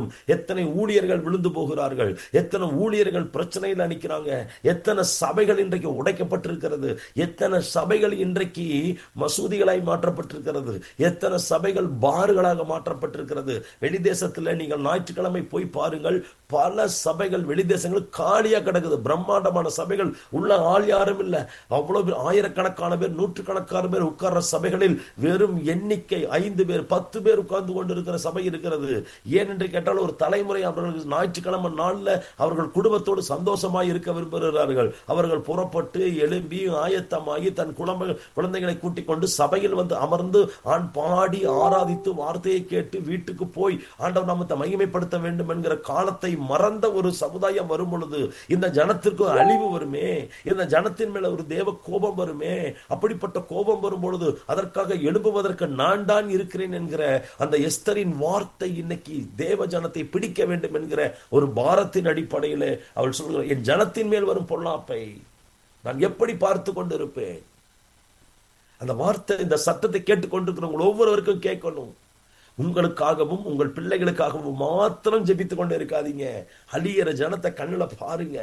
எத்தனை ஊழியர்கள் விழுந்து போகிறார்கள் எத்தனை ஊழியர்கள் பிரச்சனையில் அணிக்கிறாங்க எத்தனை சபைகள் இன்றைக்கு உடைக்கப்பட்டிருக்கிறது எத்தனை சபைகள் இன்றைக்கு மசூதிகளாய் மாற்றப்பட்டிருக்கிறது எத்தனை சபைகள் பார்களாக மாற்றப்பட்டிருக்கிறது வெளிதேசத்தில் நீங்கள் ஞாயிற்றுக்கிழமை போய் பாருங்கள் பல சபைகள் வெளிதேசங்கள் காலியா கிடக்குது பிரம்மாண்டமான சபைகள் உள்ள ஆள் யாரும் இல்லை அவ்வளவு பேர் ஆயிரக்கணக்கான பேர் நூற்றுக்கணக்கான பேர் உட்கார்ற சபைகளில் வெறும் எண்ணிக்கை ஐந்து பேர் பத்து பேர் உட்கார்ந்து கொண்டு இருக்கிற சபை இருக்கிறது ஏன் என்று கேட்டால் ஒரு தலைமுறை அவர்கள் ஞாயிற்றுக்கிழமை நாள்ல அவர்கள் குடும்பத்தோடு சந்தோஷமாய் இருக்க விரும்புகிறார்கள் அவர்கள் புறப்பட்டு எழும்பி ஆயத்தமாகி தன் குழந்தை குழந்தைகளை கூட்டிக் கொண்டு சபையில் வந்து அமர்ந்து ஆண் பாடி ஆராதித்து வார்த்தையை கேட்டு வீட்டுக்கு போய் ஆண்டவர் நாமத்தை மகிமைப்படுத்த வேண்டும் என்கிற காலத்தை மறந்த ஒரு சமுதாயம் வரும் பொழுது இந்த ஜனத்திற்கு ஒரு அழிவு வருமே இந்த ஜனத்தின் மேல ஒரு தேவ கோபம் வருமே அப்படிப்பட்ட கோபம் வரும் பொழுது அதற்காக எழுப்புவதற்கு நான் தான் இருக்கிறேன் என்கிற அந்த எஸ்தரின் வார்த்தை இன்னைக்கு தேவ ஜனத்தை பிடிக்க வேண்டும் என்கிற ஒரு பாரத்தின் அடிப்படையில் அவள் சொல்கிறார் என் ஜனத்தின் மேல் வரும் பொல்லாப்பை நான் எப்படி பார்த்து கொண்டிருப்பேன் அந்த வார்த்தை இந்த சத்தத்தை கேட்டுக்கொண்டிருக்கிறவங்க ஒவ்வொருவருக்கும் கேட்கணும் உங்களுக்காகவும் உங்கள் பிள்ளைகளுக்காகவும் மாத்திரம் ஜெபித்துக் கொண்டு இருக்காதீங்க அழியிற ஜனத்தை கண்ணுல பாருங்க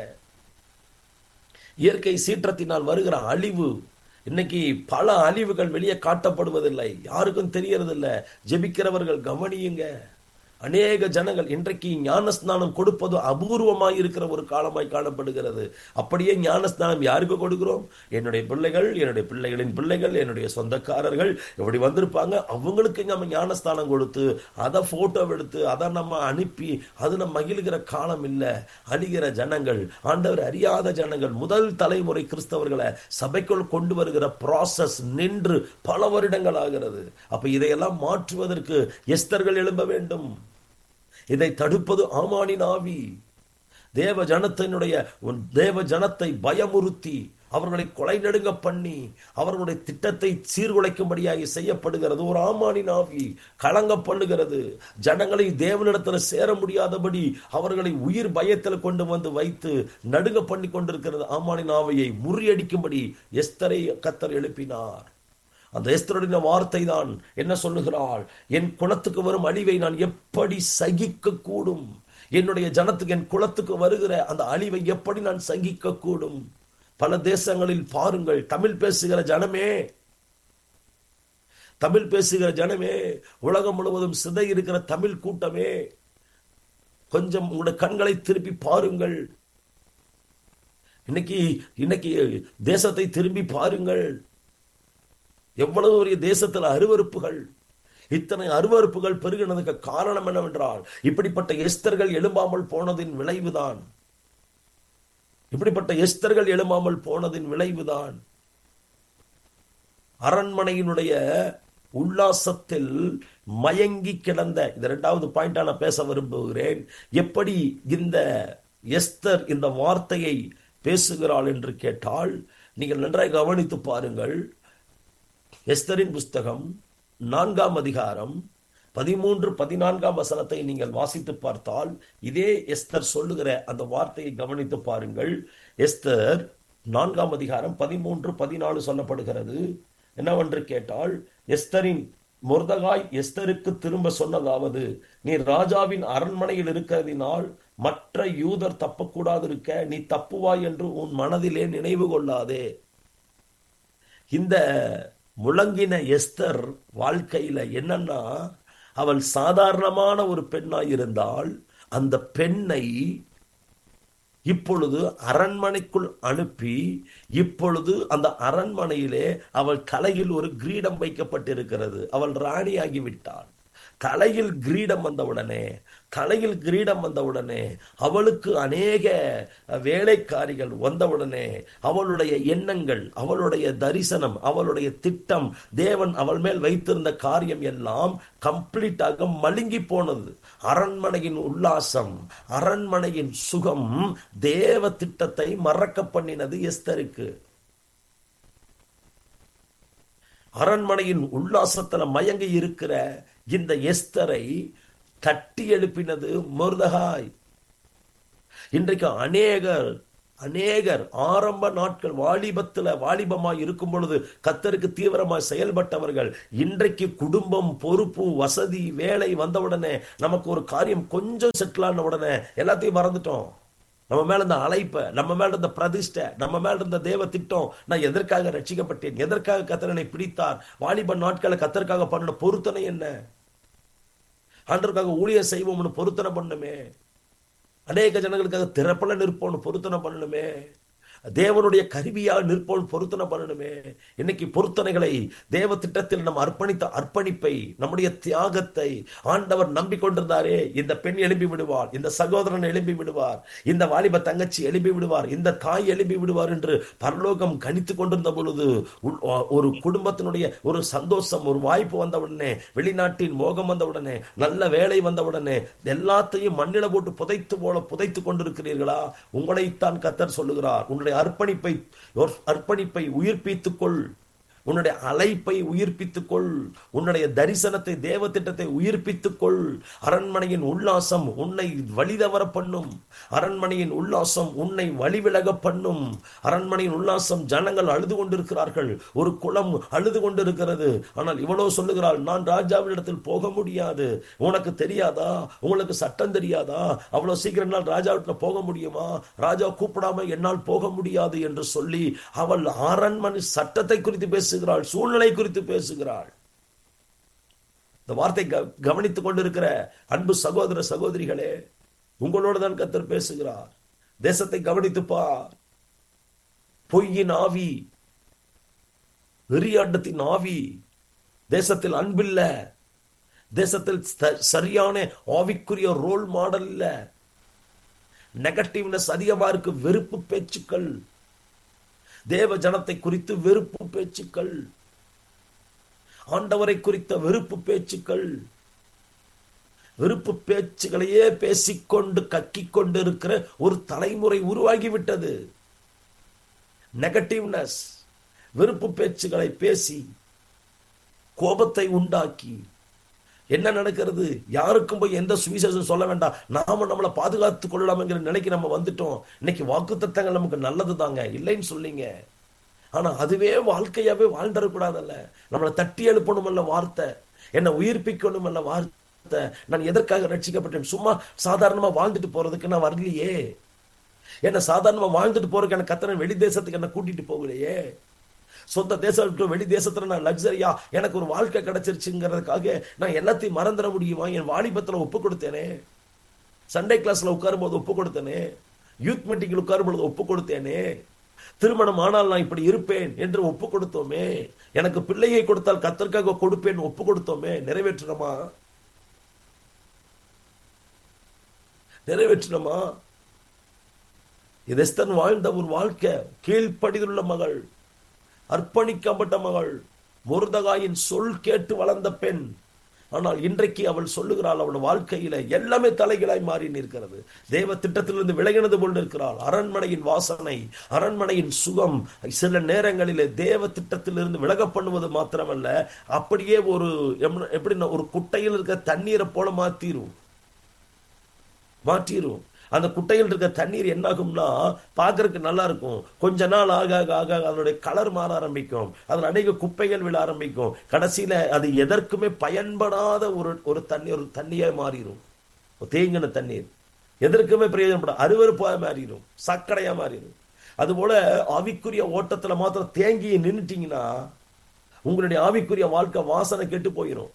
இயற்கை சீற்றத்தினால் வருகிற அழிவு இன்னைக்கு பல அழிவுகள் வெளியே காட்டப்படுவதில்லை யாருக்கும் தெரியறதில்லை ஜெபிக்கிறவர்கள் கவனியுங்க அநேக ஜனங்கள் இன்றைக்கு ஞானஸ்நானம் கொடுப்பது அபூர்வமாய் இருக்கிற ஒரு காலமாய் காணப்படுகிறது அப்படியே ஞானஸ்நானம் யாருக்கு கொடுக்கிறோம் என்னுடைய பிள்ளைகள் என்னுடைய பிள்ளைகளின் பிள்ளைகள் என்னுடைய சொந்தக்காரர்கள் இப்படி வந்திருப்பாங்க அவங்களுக்கு நம்ம ஞானஸ்தானம் கொடுத்து அதை போட்டோ எடுத்து அதை நம்ம அனுப்பி அது நம்ம மகிழ்கிற காலம் இல்லை அழிகிற ஜனங்கள் ஆண்டவர் அறியாத ஜனங்கள் முதல் தலைமுறை கிறிஸ்தவர்களை சபைக்குள் கொண்டு வருகிற ப்ராசஸ் நின்று பல வருடங்கள் ஆகிறது அப்ப இதையெல்லாம் மாற்றுவதற்கு எஸ்தர்கள் எழும்ப வேண்டும் இதை தடுப்பது ஆமானின் ஆவி தேவ ஜனத்தினுடைய தேவ ஜனத்தை பயமுறுத்தி அவர்களை கொலை நடுங்க பண்ணி அவர்களுடைய திட்டத்தை சீர்குலைக்கும்படியாக செய்யப்படுகிறது ஒரு ஆமானின் ஆவி களங்க பண்ணுகிறது ஜனங்களை தேவனிடத்தில் சேர முடியாதபடி அவர்களை உயிர் பயத்தில் கொண்டு வந்து வைத்து நடுங்க பண்ணி கொண்டிருக்கிறது ஆமானின் ஆவியை முறியடிக்கும்படி எஸ்தரை கத்தர் எழுப்பினார் அந்த எஸ்தருடைய வார்த்தை தான் என்ன சொல்லுகிறாள் என் குலத்துக்கு வரும் அழிவை நான் எப்படி சகிக்க கூடும் என்னுடைய ஜனத்துக்கு என் குலத்துக்கு வருகிற அந்த அழிவை எப்படி நான் சகிக்க கூடும் பல தேசங்களில் பாருங்கள் தமிழ் பேசுகிற ஜனமே தமிழ் பேசுகிற ஜனமே உலகம் முழுவதும் சிதை இருக்கிற தமிழ் கூட்டமே கொஞ்சம் உங்களுடைய கண்களை திருப்பி பாருங்கள் இன்னைக்கு இன்னைக்கு தேசத்தை திரும்பி பாருங்கள் எவ்வளவு பெரிய தேசத்தில் அருவறுப்புகள் இத்தனை அருவறுப்புகள் பெருகினதுக்கு காரணம் என்னவென்றால் இப்படிப்பட்ட எஸ்தர்கள் எழும்பாமல் போனதின் விளைவுதான் இப்படிப்பட்ட எஸ்தர்கள் எழும்பாமல் போனதின் விளைவுதான் அரண்மனையினுடைய உல்லாசத்தில் மயங்கி கிடந்த இந்த இரண்டாவது பாயிண்டா நான் பேச விரும்புகிறேன் எப்படி இந்த எஸ்தர் இந்த வார்த்தையை பேசுகிறாள் என்று கேட்டால் நீங்கள் நன்றாய் கவனித்து பாருங்கள் எஸ்தரின் புஸ்தகம் நான்காம் அதிகாரம் பதிமூன்று பதினான்காம் வசனத்தை நீங்கள் வாசித்து பார்த்தால் இதே எஸ்தர் சொல்லுகிற அந்த வார்த்தையை கவனித்து பாருங்கள் எஸ்தர் நான்காம் அதிகாரம் பதிமூன்று பதினாலு சொல்லப்படுகிறது என்னவென்று கேட்டால் எஸ்தரின் முர்தகாய் எஸ்தருக்கு திரும்ப சொன்னதாவது நீ ராஜாவின் அரண்மனையில் இருக்கிறதினால் மற்ற யூதர் தப்பக்கூடாது இருக்க நீ தப்புவாய் என்று உன் மனதிலே நினைவு கொள்ளாதே இந்த முழங்கின எஸ்தர் வாழ்க்கையில என்னன்னா அவள் சாதாரணமான ஒரு பெண்ணாய் இருந்தால் அந்த பெண்ணை இப்பொழுது அரண்மனைக்குள் அனுப்பி இப்பொழுது அந்த அரண்மனையிலே அவள் தலையில் ஒரு கிரீடம் வைக்கப்பட்டிருக்கிறது அவள் ராணியாகிவிட்டாள் தலையில் கிரீடம் வந்தவுடனே தலையில் கிரீடம் வந்தவுடனே அவளுக்கு அநேக வேலைக்காரிகள் வந்தவுடனே அவளுடைய எண்ணங்கள் அவளுடைய தரிசனம் அவளுடைய திட்டம் தேவன் அவள் மேல் வைத்திருந்த காரியம் எல்லாம் கம்ப்ளீட்டாக மழுங்கி போனது அரண்மனையின் உல்லாசம் அரண்மனையின் சுகம் தேவ திட்டத்தை மறக்க பண்ணினது எஸ்தருக்கு அரண்மனையின் உல்லாசத்துல மயங்கி இருக்கிற இந்த எஸ்தரை தட்டி எழுப்பினது முருதகாய் இன்றைக்கு அநேகர் அநேகர் ஆரம்ப நாட்கள் வாலிபத்துல வாலிபமாய் இருக்கும் பொழுது கத்தருக்கு தீவிரமாய் செயல்பட்டவர்கள் இன்றைக்கு குடும்பம் பொறுப்பு வசதி வேலை வந்தவுடனே நமக்கு ஒரு காரியம் கொஞ்சம் செட்டில் ஆன உடனே எல்லாத்தையும் மறந்துட்டோம் நம்ம மேல இருந்த அழைப்ப நம்ம மேல இருந்த பிரதிஷ்டை நம்ம மேல இருந்த தேவ திட்டம் நான் எதற்காக ரட்சிக்கப்பட்டேன் எதற்காக கத்தரனை பிடித்தார் வாலிப நாட்களை கத்தருக்காக பண்ணின பொருத்தனை என்ன ஆண்டருக்காக ஊழியர் செய்வோம்னு பொருத்தனை பண்ணுமே அநேக ஜனங்களுக்காக திறப்பல நிற்போம்னு பொருத்தனை பண்ணணுமே தேவனுடைய கருவியா நிற்போம் பொருத்தனை பண்ணணுமே இன்னைக்கு பொருத்தனைகளை தேவ திட்டத்தில் நம்ம அர்ப்பணித்த அர்ப்பணிப்பை நம்முடைய தியாகத்தை ஆண்டவர் நம்பிக்கொண்டிருந்தாரே இந்த பெண் எழுப்பி விடுவார் இந்த சகோதரன் எழுப்பி விடுவார் இந்த வாலிப தங்கச்சி எழுப்பி விடுவார் இந்த தாய் எழுப்பி விடுவார் என்று பரலோகம் கணித்து கொண்டிருந்த பொழுது ஒரு குடும்பத்தினுடைய ஒரு சந்தோஷம் ஒரு வாய்ப்பு வந்தவுடனே வெளிநாட்டின் மோகம் வந்தவுடனே நல்ல வேலை வந்தவுடனே எல்லாத்தையும் மண்ணில போட்டு புதைத்து போல புதைத்து கொண்டிருக்கிறீர்களா உங்களைத்தான் கத்தர் சொல்லுகிறார் உன்னுடைய அர்ப்பணிப்பை அர்ப்பணிப்பை உயிர்ப்பித்துக் கொள் உன்னுடைய அழைப்பை உயிர்ப்பித்துக் கொள் உன்னுடைய தரிசனத்தை தேவ திட்டத்தை உயிர்ப்பித்துக் கொள் அரண்மனையின் உல்லாசம் உன்னை வழிதவர பண்ணும் அரண்மனையின் உல்லாசம் உன்னை வழிவிலக பண்ணும் அரண்மனையின் உல்லாசம் ஜனங்கள் அழுது கொண்டிருக்கிறார்கள் ஒரு குளம் அழுது கொண்டிருக்கிறது ஆனால் இவ்வளவு சொல்லுகிறாள் நான் ராஜாவினிடத்தில் போக முடியாது உனக்கு தெரியாதா உங்களுக்கு சட்டம் தெரியாதா அவ்வளவு சீக்கிரம் என்னால் ராஜாவிட்ட போக முடியுமா ராஜா கூப்பிடாம என்னால் போக முடியாது என்று சொல்லி அவள் அரண்மனை சட்டத்தை குறித்து பேச பேசுகிறாள் சூழ்நிலை குறித்து பேசுகிறாள் இந்த வார்த்தை கவனித்துக் கொண்டிருக்கிற அன்பு சகோதர சகோதரிகளே உங்களோடு தான் கத்தர் பேசுகிறார் தேசத்தை கவனித்துப்பார் பொய்யின் ஆவி வெறியாட்டத்தின் ஆவி தேசத்தில் அன்பில்ல தேசத்தில் சரியான ஆவிக்குரிய ரோல் மாடல் இல்ல நெகட்டிவ்னஸ் அதிகமா இருக்கு வெறுப்பு பேச்சுக்கள் தேவ ஜனத்தை குறித்து வெறுப்பு பேச்சுக்கள் ஆண்டவரை குறித்த வெறுப்பு பேச்சுக்கள் வெறுப்பு பேச்சுகளையே பேசிக்கொண்டு கக்கிக் கொண்டு இருக்கிற ஒரு தலைமுறை உருவாகிவிட்டது நெகட்டிவ்னஸ் வெறுப்பு பேச்சுகளை பேசி கோபத்தை உண்டாக்கி என்ன நடக்கிறது யாருக்கும் போய் எந்த சுவிசேஷம் சொல்ல வேண்டாம் நாம நம்மளை பாதுகாத்துக் கொள்ளலாம்ங்கிற நிலைக்கு நம்ம வந்துட்டோம் இன்னைக்கு வாக்கு தத்தங்கள் நமக்கு நல்லது தாங்க இல்லைன்னு சொல்லிங்க ஆனா அதுவே வாழ்க்கையாவே வாழ்ந்துடக்கூடாதல்ல நம்மளை தட்டி எழுப்பணுமல்ல வார்த்தை என்னை உயிர்ப்பிக்கணுமல்ல வார்த்தை நான் எதற்காக ரட்சிக்கப்பட்டேன் சும்மா சாதாரணமா வாழ்ந்துட்டு போறதுக்கு நான் வரலையே என்ன சாதாரணமா வாழ்ந்துட்டு போறதுக்கு என்ன கத்தனை வெளி தேசத்துக்கு என்ன கூட்டிட்டு போகலையே சொந்த தேசம் விட்டு வெளி தேசத்துல நான் லக்ஸரியா எனக்கு ஒரு வாழ்க்கை கிடைச்சிருச்சுங்கிறதுக்காக நான் எல்லாத்தையும் மறந்துட முடியுமா என் வாலிபத்துல ஒப்பு கொடுத்தேனே சண்டே கிளாஸ்ல உட்காரும் போது ஒப்பு கொடுத்தேனே யூத் மீட்டிங்கில் உட்காரும் பொழுது ஒப்பு கொடுத்தேனே திருமணம் ஆனால் நான் இப்படி இருப்பேன் என்று ஒப்பு கொடுத்தோமே எனக்கு பிள்ளையை கொடுத்தால் கத்தற்காக கொடுப்பேன் ஒப்பு கொடுத்தோமே நிறைவேற்றணுமா நிறைவேற்றணுமா இதஸ்தன் வாழ்ந்த ஒரு வாழ்க்கை கீழ்ப்படிதுள்ள மகள் அர்ப்பணிக்கப்பட்ட மகள் முருதகாயின் சொல் கேட்டு வளர்ந்த பெண் ஆனால் இன்றைக்கு அவள் சொல்லுகிறாள் அவள் வாழ்க்கையில எல்லாமே தலைகளாய் மாறி நிற்கிறது தேவ திட்டத்திலிருந்து விலகினது போல் இருக்கிறாள் அரண்மனையின் வாசனை அரண்மனையின் சுகம் சில நேரங்களிலே தேவ திட்டத்திலிருந்து விலக பண்ணுவது மாத்திரமல்ல அப்படியே ஒரு எப்படின்னா ஒரு குட்டையில் இருக்க தண்ணீரை போல மாத்திரும் மாற்றிரும் அந்த குட்டையில் இருக்க தண்ணீர் என்னாகும்னா பார்க்கறதுக்கு நல்லா இருக்கும் கொஞ்ச நாள் ஆக ஆக ஆக அதனுடைய கலர் மாற ஆரம்பிக்கும் அதில் அநேக குப்பைகள் விழ ஆரம்பிக்கும் கடைசியில அது எதற்குமே பயன்படாத ஒரு ஒரு தண்ணி ஒரு தண்ணியா மாறிடும் தேங்கின தண்ணீர் எதற்குமே பிரயோஜனப்பட அருவறுப்பாக மாறிடும் சக்கடையா மாறிடும் அதுபோல ஆவிக்குரிய ஓட்டத்துல மாத்திரம் தேங்கி நின்றுட்டீங்கன்னா உங்களுடைய ஆவிக்குரிய வாழ்க்கை வாசனை கெட்டு போயிடும்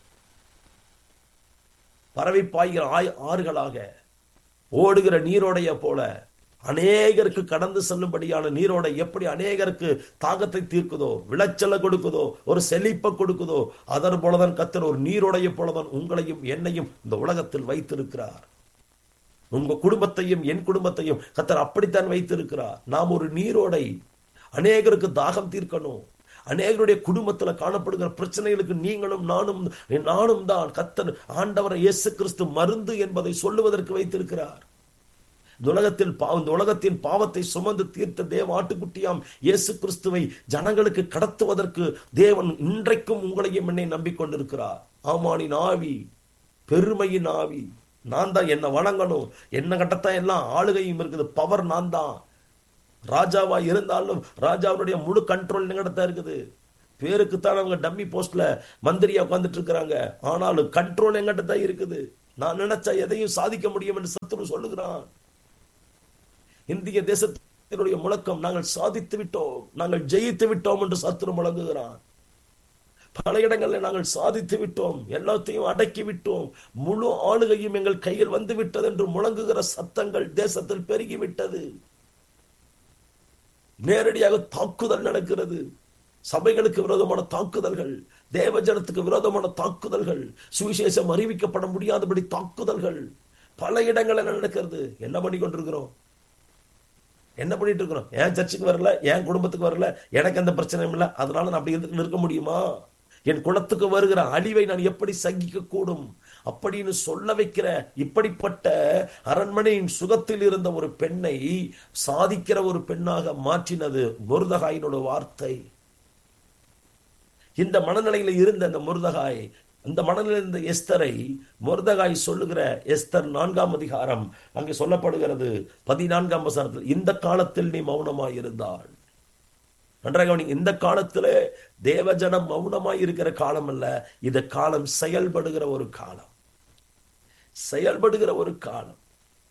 பறவை பாய்கிற ஆய் ஆறுகளாக ஓடுகிற நீரோடைய போல அநேகருக்கு கடந்து செல்லும்படியான நீரோடை எப்படி அநேகருக்கு தாகத்தை தீர்க்குதோ விளைச்சலை கொடுக்குதோ ஒரு செழிப்பை கொடுக்குதோ அதன் போலதான் கத்தர் ஒரு நீரோடைய போலதான் உங்களையும் என்னையும் இந்த உலகத்தில் வைத்திருக்கிறார் உங்க குடும்பத்தையும் என் குடும்பத்தையும் கத்தர் அப்படித்தான் வைத்திருக்கிறார் நாம் ஒரு நீரோடை அநேகருக்கு தாகம் தீர்க்கணும் அநேகருடைய குடும்பத்துல காணப்படுகிற பிரச்சனைகளுக்கு நீங்களும் நானும் நானும் தான் கத்தர் ஆண்டவரை இயேசு கிறிஸ்து மருந்து என்பதை சொல்லுவதற்கு வைத்திருக்கிறார் இந்த உலகத்தில் இந்த உலகத்தின் பாவத்தை சுமந்து தீர்த்த தேவ ஆட்டுக்குட்டியாம் இயேசு கிறிஸ்துவை ஜனங்களுக்கு கடத்துவதற்கு தேவன் இன்றைக்கும் உங்களையும் என்னை நம்பிக்கொண்டிருக்கிறார் ஆமானின் ஆவி பெருமையின் ஆவி நான் தான் என்ன வணங்கணும் என்ன கட்டத்தான் எல்லாம் ஆளுகையும் இருக்குது பவர் நான் தான் ராஜாவா இருந்தாலும் ராஜாவுடைய முழு கண்ட்ரோல் எங்கிட்ட இருக்குது பேருக்குத்தான் அவங்க டம்மி போஸ்ட்ல மந்திரியா உட்கார்ந்துட்டு இருக்கிறாங்க ஆனாலும் கண்ட்ரோல் எங்கிட்ட தான் இருக்குது நான் நினைச்சா எதையும் சாதிக்க முடியும் என்று சத்துரு சொல்லுகிறான் இந்திய தேசத்தினுடைய முழக்கம் நாங்கள் சாதித்து விட்டோம் நாங்கள் ஜெயித்து விட்டோம் என்று சத்துரு முழங்குகிறான் பல இடங்களில் நாங்கள் சாதித்து விட்டோம் எல்லாத்தையும் அடக்கி விட்டோம் முழு ஆளுகையும் எங்கள் கையில் வந்து விட்டது என்று முழங்குகிற சத்தங்கள் தேசத்தில் பெருகிவிட்டது நேரடியாக தாக்குதல் நடக்கிறது சபைகளுக்கு விரோதமான தாக்குதல்கள் தேவஜனத்துக்கு விரோதமான தாக்குதல்கள் சுவிசேஷம் அறிவிக்கப்பட முடியாதபடி தாக்குதல்கள் பல இடங்களில் நடக்கிறது என்ன பண்ணி கொண்டிருக்கிறோம் என்ன பண்ணிட்டு இருக்கிறோம் என் சர்ச்சுக்கு வரல என் குடும்பத்துக்கு வரல எனக்கு எந்த பிரச்சனையும் இல்லை அதனால நான் அப்படி இருந்து நிற்க முடியுமா என் குலத்துக்கு வருகிற அழிவை நான் எப்படி சகிக்க கூடும் அப்படின்னு சொல்ல வைக்கிற இப்படிப்பட்ட அரண்மனையின் சுகத்தில் இருந்த ஒரு பெண்ணை சாதிக்கிற ஒரு பெண்ணாக மாற்றினது முருதகாயினோட வார்த்தை இந்த மனநிலையில இருந்த அந்த முருதகாய் அந்த மனநிலை இருந்த எஸ்தரை முருதகாய் சொல்லுகிற எஸ்தர் நான்காம் அதிகாரம் அங்கே சொல்லப்படுகிறது பதினான்காம் வசனத்தில் இந்த காலத்தில் நீ மௌனமாய் இருந்தாள் நன்றாக கவனிங்க இந்த காலத்துல தேவஜனம் மௌனமாய் இருக்கிற காலம் அல்ல இது காலம் செயல்படுகிற ஒரு காலம் செயல்படுகிற ஒரு காலம்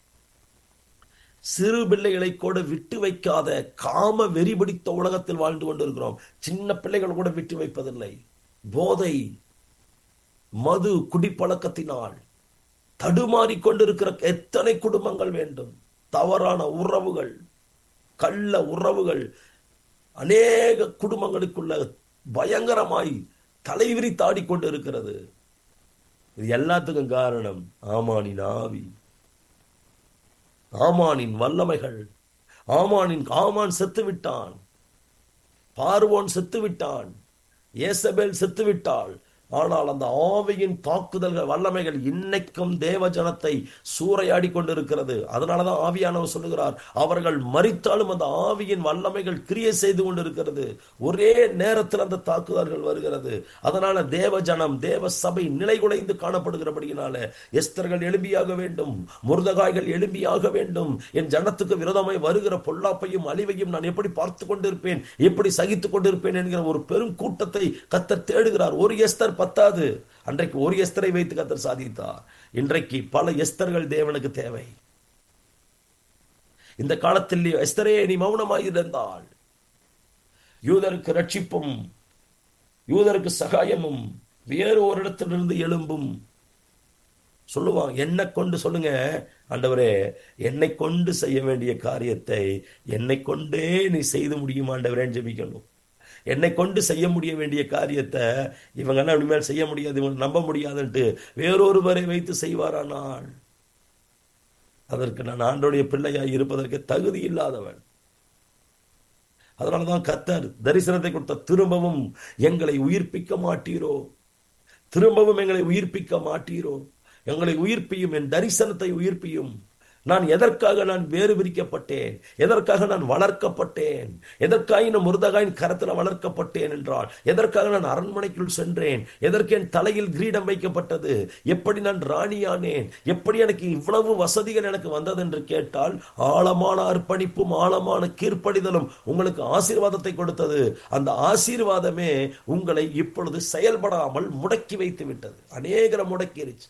சிறு பிள்ளைகளை கூட விட்டு வைக்காத காம வெறி பிடித்த உலகத்தில் வாழ்ந்து கொண்டிருக்கிறோம் சின்ன பிள்ளைகள் கூட விட்டு வைப்பதில்லை போதை மது குடிப்பழக்கத்தினால் தடுமாறிக் கொண்டிருக்கிற எத்தனை குடும்பங்கள் வேண்டும் தவறான உறவுகள் கள்ள உறவுகள் அநேக குடும்பங்களுக்குள்ள பயங்கரமாய் தலைவிரித்தாடி கொண்டு இருக்கிறது இது எல்லாத்துக்கும் காரணம் ஆமானின் ஆவி ஆமானின் வல்லமைகள் ஆமானின் ஆமான் செத்து விட்டான் பார்வோன் செத்து விட்டான் ஏசபேல் செத்து விட்டாள் ஆனால் அந்த ஆவியின் தாக்குதல்கள் வல்லமைகள் இன்னைக்கும் தேவ ஜனத்தை சூறையாடி கொண்டிருக்கிறது அதனாலதான் ஆவியானவர் சொல்லுகிறார் அவர்கள் மறித்தாலும் அந்த ஆவியின் வல்லமைகள் கிரியை செய்து கொண்டிருக்கிறது ஒரே நேரத்தில் அந்த தாக்குதல்கள் வருகிறது அதனால தேவ ஜனம் தேவ சபை நிலைகுலைந்து காணப்படுகிறபடியினால எஸ்தர்கள் எழும்பியாக வேண்டும் முருதகாய்கள் எழும்பியாக வேண்டும் என் ஜனத்துக்கு விரோதமாய் வருகிற பொல்லாப்பையும் அழிவையும் நான் எப்படி பார்த்து கொண்டிருப்பேன் எப்படி சகித்துக் கொண்டிருப்பேன் என்கிற ஒரு பெரும் கூட்டத்தை கத்தர் தேடுகிறார் ஒரு எஸ்தர் பத்தாது அன்றைக்கு ஒரு எஸ்தரை வைத்து கத்தர் சாதித்தார் இன்றைக்கு பல எஸ்தர்கள் தேவனுக்கு தேவை இந்த காலத்தில் எஸ்தரே நீ மௌனமாய் இருந்தால் யூதருக்கு ரட்சிப்பும் யூதருக்கு சகாயமும் வேறு ஒரு இடத்திலிருந்து எழும்பும் சொல்லுவான் என்னை கொண்டு சொல்லுங்க ஆண்டவரே என்னை கொண்டு செய்ய வேண்டிய காரியத்தை என்னை கொண்டே நீ செய்து முடியும் ஆண்டவரேன்னு ஜெபிக்கணும் என்னை கொண்டு செய்ய முடிய வேண்டிய காரியத்தை இவங்கெல்லாம் இனிமேல் செய்ய முடியாது இவங்க நம்ப முடியாதுன்ட்டு வேறொருவரை வைத்து செய்வாரானால் அதற்கு நான் ஆண்டோடைய பிள்ளையாய் இருப்பதற்கு தகுதி இல்லாதவன் அதனாலதான் கத்தர் தரிசனத்தை கொடுத்த திரும்பவும் எங்களை உயிர்ப்பிக்க மாட்டீரோ திரும்பவும் எங்களை உயிர்ப்பிக்க மாட்டீரோ எங்களை உயிர்ப்பியும் என் தரிசனத்தை உயிர்ப்பியும் நான் எதற்காக நான் வேறு விரிக்கப்பட்டேன் எதற்காக நான் வளர்க்கப்பட்டேன் எதற்காக நான் முருதகாயின் கரத்தில் வளர்க்கப்பட்டேன் என்றால் எதற்காக நான் அரண்மனைக்குள் சென்றேன் எதற்கு என் தலையில் கிரீடம் வைக்கப்பட்டது எப்படி நான் ராணியானேன் எப்படி எனக்கு இவ்வளவு வசதிகள் எனக்கு வந்தது என்று கேட்டால் ஆழமான அர்ப்பணிப்பும் ஆழமான கீர்ப்படிதலும் உங்களுக்கு ஆசீர்வாதத்தை கொடுத்தது அந்த ஆசீர்வாதமே உங்களை இப்பொழுது செயல்படாமல் முடக்கி வைத்து விட்டது அநேகரை முடக்கிருச்சு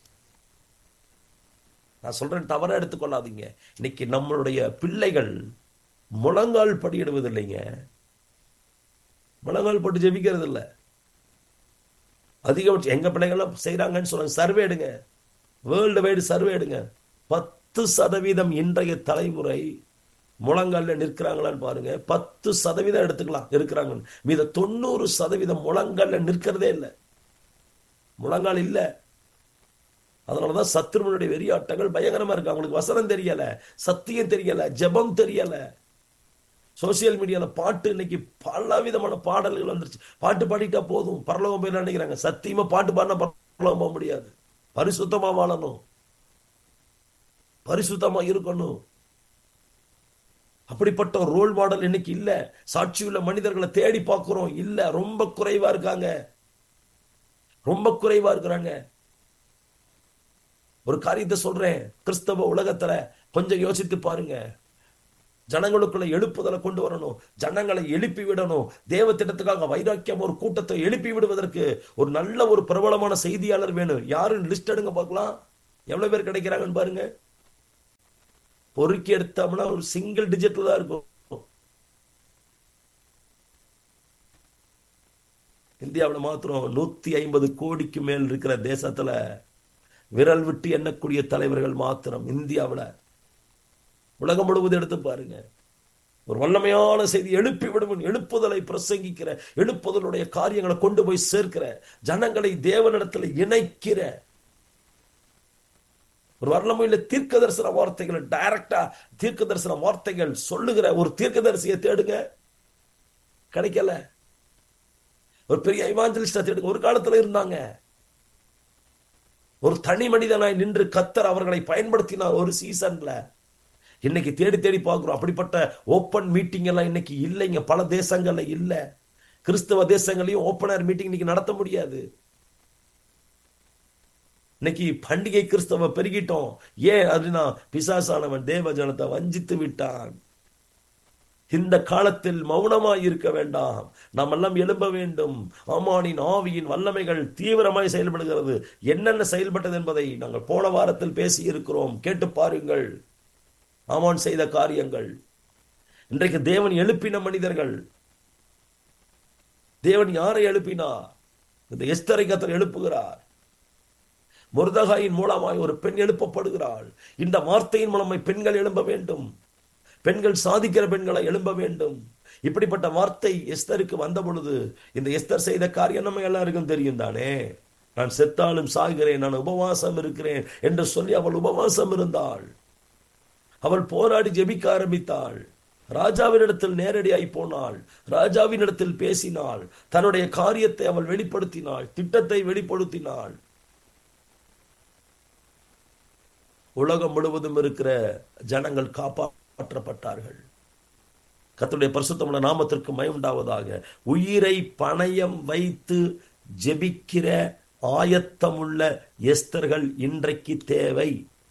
நான் சொல்றேன் தவற எடுத்துக்கொள்ளாதீங்க இன்னைக்கு நம்மளுடைய பிள்ளைகள் முழங்கால் படியிடுவதில்லைங்க முழங்கால் போட்டு ஜெபிக்கிறது இல்லை அதிகபட்சம் எங்க பிள்ளைகளும் செய்யறாங்கன்னு சொல்லுங்க சர்வே எடுங்க வேர்ல்டு வைடு சர்வே எடுங்க பத்து சதவீதம் இன்றைய தலைமுறை முழங்கால்ல நிற்கிறாங்களான்னு பாருங்க பத்து சதவீதம் எடுத்துக்கலாம் இருக்கிறாங்க மீத தொண்ணூறு சதவீதம் முழங்கால்ல நிற்கிறதே இல்லை முழங்கால் இல்லை அதனாலதான் சத்ருமனுடைய வெறியாட்டங்கள் பயங்கரமா இருக்கு அவங்களுக்கு வசனம் தெரியல சத்தியம் தெரியல ஜெபம் தெரியல சோசியல் மீடியால பாட்டு இன்னைக்கு பல விதமான பாடல்கள் வந்துருச்சு பாட்டு பாடிட்டா போதும் பரலோகம் போய் நினைக்கிறாங்க சத்தியமா பாட்டு பாடினா பரலோகம் போக முடியாது பரிசுத்தமா வாழணும் பரிசுத்தமா இருக்கணும் அப்படிப்பட்ட ரோல் மாடல் இன்னைக்கு இல்ல சாட்சியுள்ள மனிதர்களை தேடி பார்க்கிறோம் இல்ல ரொம்ப குறைவா இருக்காங்க ரொம்ப குறைவா இருக்கிறாங்க ஒரு காரியத்தை சொல்றேன் கிறிஸ்தவ உலகத்துல கொஞ்சம் யோசித்து பாருங்க ஜனங்களுக்குள்ள எழுப்புதலை கொண்டு வரணும் ஜனங்களை எழுப்பி விடணும் தேவ திட்டத்துக்காக வைராக்கியம் ஒரு கூட்டத்தை எழுப்பி விடுவதற்கு ஒரு நல்ல ஒரு பிரபலமான செய்தியாளர் வேணும் யாருன்னு லிஸ்ட் எடுங்க பார்க்கலாம் எவ்வளவு பேர் கிடைக்கிறாங்கன்னு பாருங்க பொறுக்கி எடுத்தோம்னா ஒரு சிங்கிள் டிஜிட்ல தான் இருக்கும் இந்தியாவில் மாத்திரம் நூத்தி ஐம்பது கோடிக்கு மேல் இருக்கிற தேசத்துல விரல் விட்டு எண்ணக்கூடிய தலைவர்கள் மாத்திரம் இந்தியாவில் உலகம் முழுவதும் எடுத்து பாருங்க ஒரு வல்லமையான செய்தி எழுப்பி விடுவன் எழுப்புதலை பிரசங்கிக்கிற எழுப்புதலுடைய காரியங்களை கொண்டு போய் சேர்க்கிற ஜனங்களை தேவனிடத்தில் இணைக்கிற ஒரு வல்லமையில தீர்க்க தரிசன வார்த்தைகள் டைரக்டா தீர்க்க தரிசன வார்த்தைகள் சொல்லுகிற ஒரு தீர்க்க தரிசியை தேடுங்க கிடைக்கல ஒரு பெரிய ஐவாஞ்சலிஸ்டா தேடுங்க ஒரு காலத்துல இருந்தாங்க ஒரு தனி மனிதனாய் நின்று கத்தர் அவர்களை பயன்படுத்தினார் ஒரு சீசன்ல இன்னைக்கு தேடி தேடி பார்க்கிறோம் அப்படிப்பட்ட ஓப்பன் மீட்டிங் எல்லாம் இன்னைக்கு இல்லைங்க பல தேசங்கள்ல இல்ல கிறிஸ்தவ தேசங்களையும் ஓப்பனர் மீட்டிங் இன்னைக்கு நடத்த முடியாது இன்னைக்கு பண்டிகை கிறிஸ்தவ பெருகிட்டோம் ஏன் அப்படின்னா பிசாசானவன் தேவ ஜனத்தை வஞ்சித்து விட்டான் இந்த காலத்தில் மௌனமாய் இருக்க வேண்டாம் நாம் எல்லாம் எழும்ப வேண்டும் ஆமானின் ஆவியின் வல்லமைகள் தீவிரமாய் செயல்படுகிறது என்னென்ன செயல்பட்டது என்பதை நாங்கள் போன வாரத்தில் பேசி இருக்கிறோம் கேட்டு பாருங்கள் ஆமான் செய்த காரியங்கள் இன்றைக்கு தேவன் எழுப்பின மனிதர்கள் தேவன் யாரை எழுப்பினார் இந்த எஸ்தரை கத்தர் எழுப்புகிறார் முருதகாயின் மூலமாய் ஒரு பெண் எழுப்பப்படுகிறாள் இந்த வார்த்தையின் மூலமாய் பெண்கள் எழும்ப வேண்டும் பெண்கள் சாதிக்கிற பெண்களை எழும்ப வேண்டும் இப்படிப்பட்ட வார்த்தை எஸ்தருக்கு வந்த பொழுது இந்த எஸ்தர் செய்த காரியம் நம்ம எல்லாருக்கும் தெரியும் தானே நான் செத்தாலும் சாகிறேன் நான் உபவாசம் இருக்கிறேன் என்று சொல்லி அவள் உபவாசம் இருந்தாள் அவள் போராடி ஜெபிக்க ஆரம்பித்தாள் ராஜாவினிடத்தில் நேரடியாய் போனாள் ராஜாவினிடத்தில் பேசினாள் தன்னுடைய காரியத்தை அவள் வெளிப்படுத்தினாள் திட்டத்தை வெளிப்படுத்தினாள் உலகம் முழுவதும் இருக்கிற ஜனங்கள் காப்பாற்றப்பட்டார்கள் கத்துடைய பரிசுத்தமுள்ள நாமத்திற்கு மயமுண்டாவதாக உயிரை பணயம் வைத்து ஜெபிக்கிற ஆயத்தமுள்ள எஸ்தர்கள் இன்றைக்கு தேவை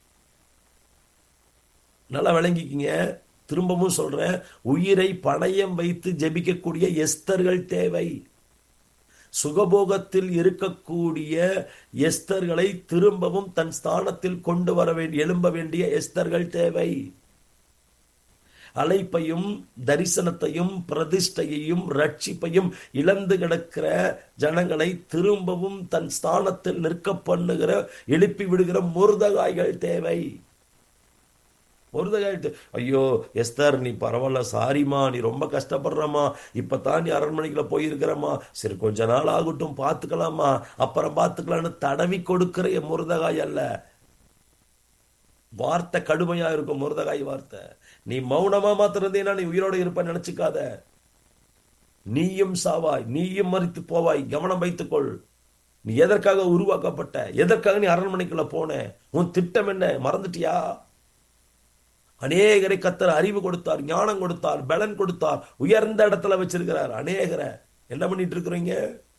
நல்லா விளங்கிக்கிங்க திரும்பவும் சொல்றேன் உயிரை பணயம் வைத்து ஜெபிக்கக்கூடிய எஸ்தர்கள் தேவை சுகபோகத்தில் இருக்கக்கூடிய எஸ்தர்களை திரும்பவும் தன் ஸ்தானத்தில் கொண்டு வர வேண்டிய எழும்ப வேண்டிய எஸ்தர்கள் தேவை அழைப்பையும் தரிசனத்தையும் பிரதிஷ்டையையும் ரட்சிப்பையும் இழந்து கிடக்கிற ஜனங்களை திரும்பவும் தன் ஸ்தானத்தில் நிற்க பண்ணுகிற எழுப்பி விடுகிற முருதகாய்கள் தேவை முருதகாயிட்டு ஐயோ எஸ்தர் நீ பரவாயில்ல சாரிம்மா நீ ரொம்ப கஷ்டப்படுறம்மா இப்பதான் நீ அரண்மனைக்குள்ள போயிருக்கிறம்மா சரி கொஞ்ச நாள் ஆகட்டும் பார்த்துக்கலாமா அப்புறம் பார்த்துக்கலாம்னு தடவி கொடுக்கிற என் முருதகாய் அல்ல வார்த்தை கடுமையா இருக்கும் முருதகாய் வார்த்தை நீ மௌனமா மாத்திருந்தேனா நீ உயிரோட இருப்ப நினைச்சுக்காத நீயும் சாவாய் நீயும் மறித்து போவாய் கவனம் வைத்துக்கொள் நீ எதற்காக உருவாக்கப்பட்ட எதற்காக நீ அரண்மனைக்குள்ள போன உன் திட்டம் என்ன மறந்துட்டியா அநேகரை கத்தர் அறிவு கொடுத்தார் ஞானம் கொடுத்தார் பலன் கொடுத்தார் உயர்ந்த இடத்துல வச்சிருக்கிறார் அநேகரை என்ன பண்ணிட்டு இருக்கிறீங்க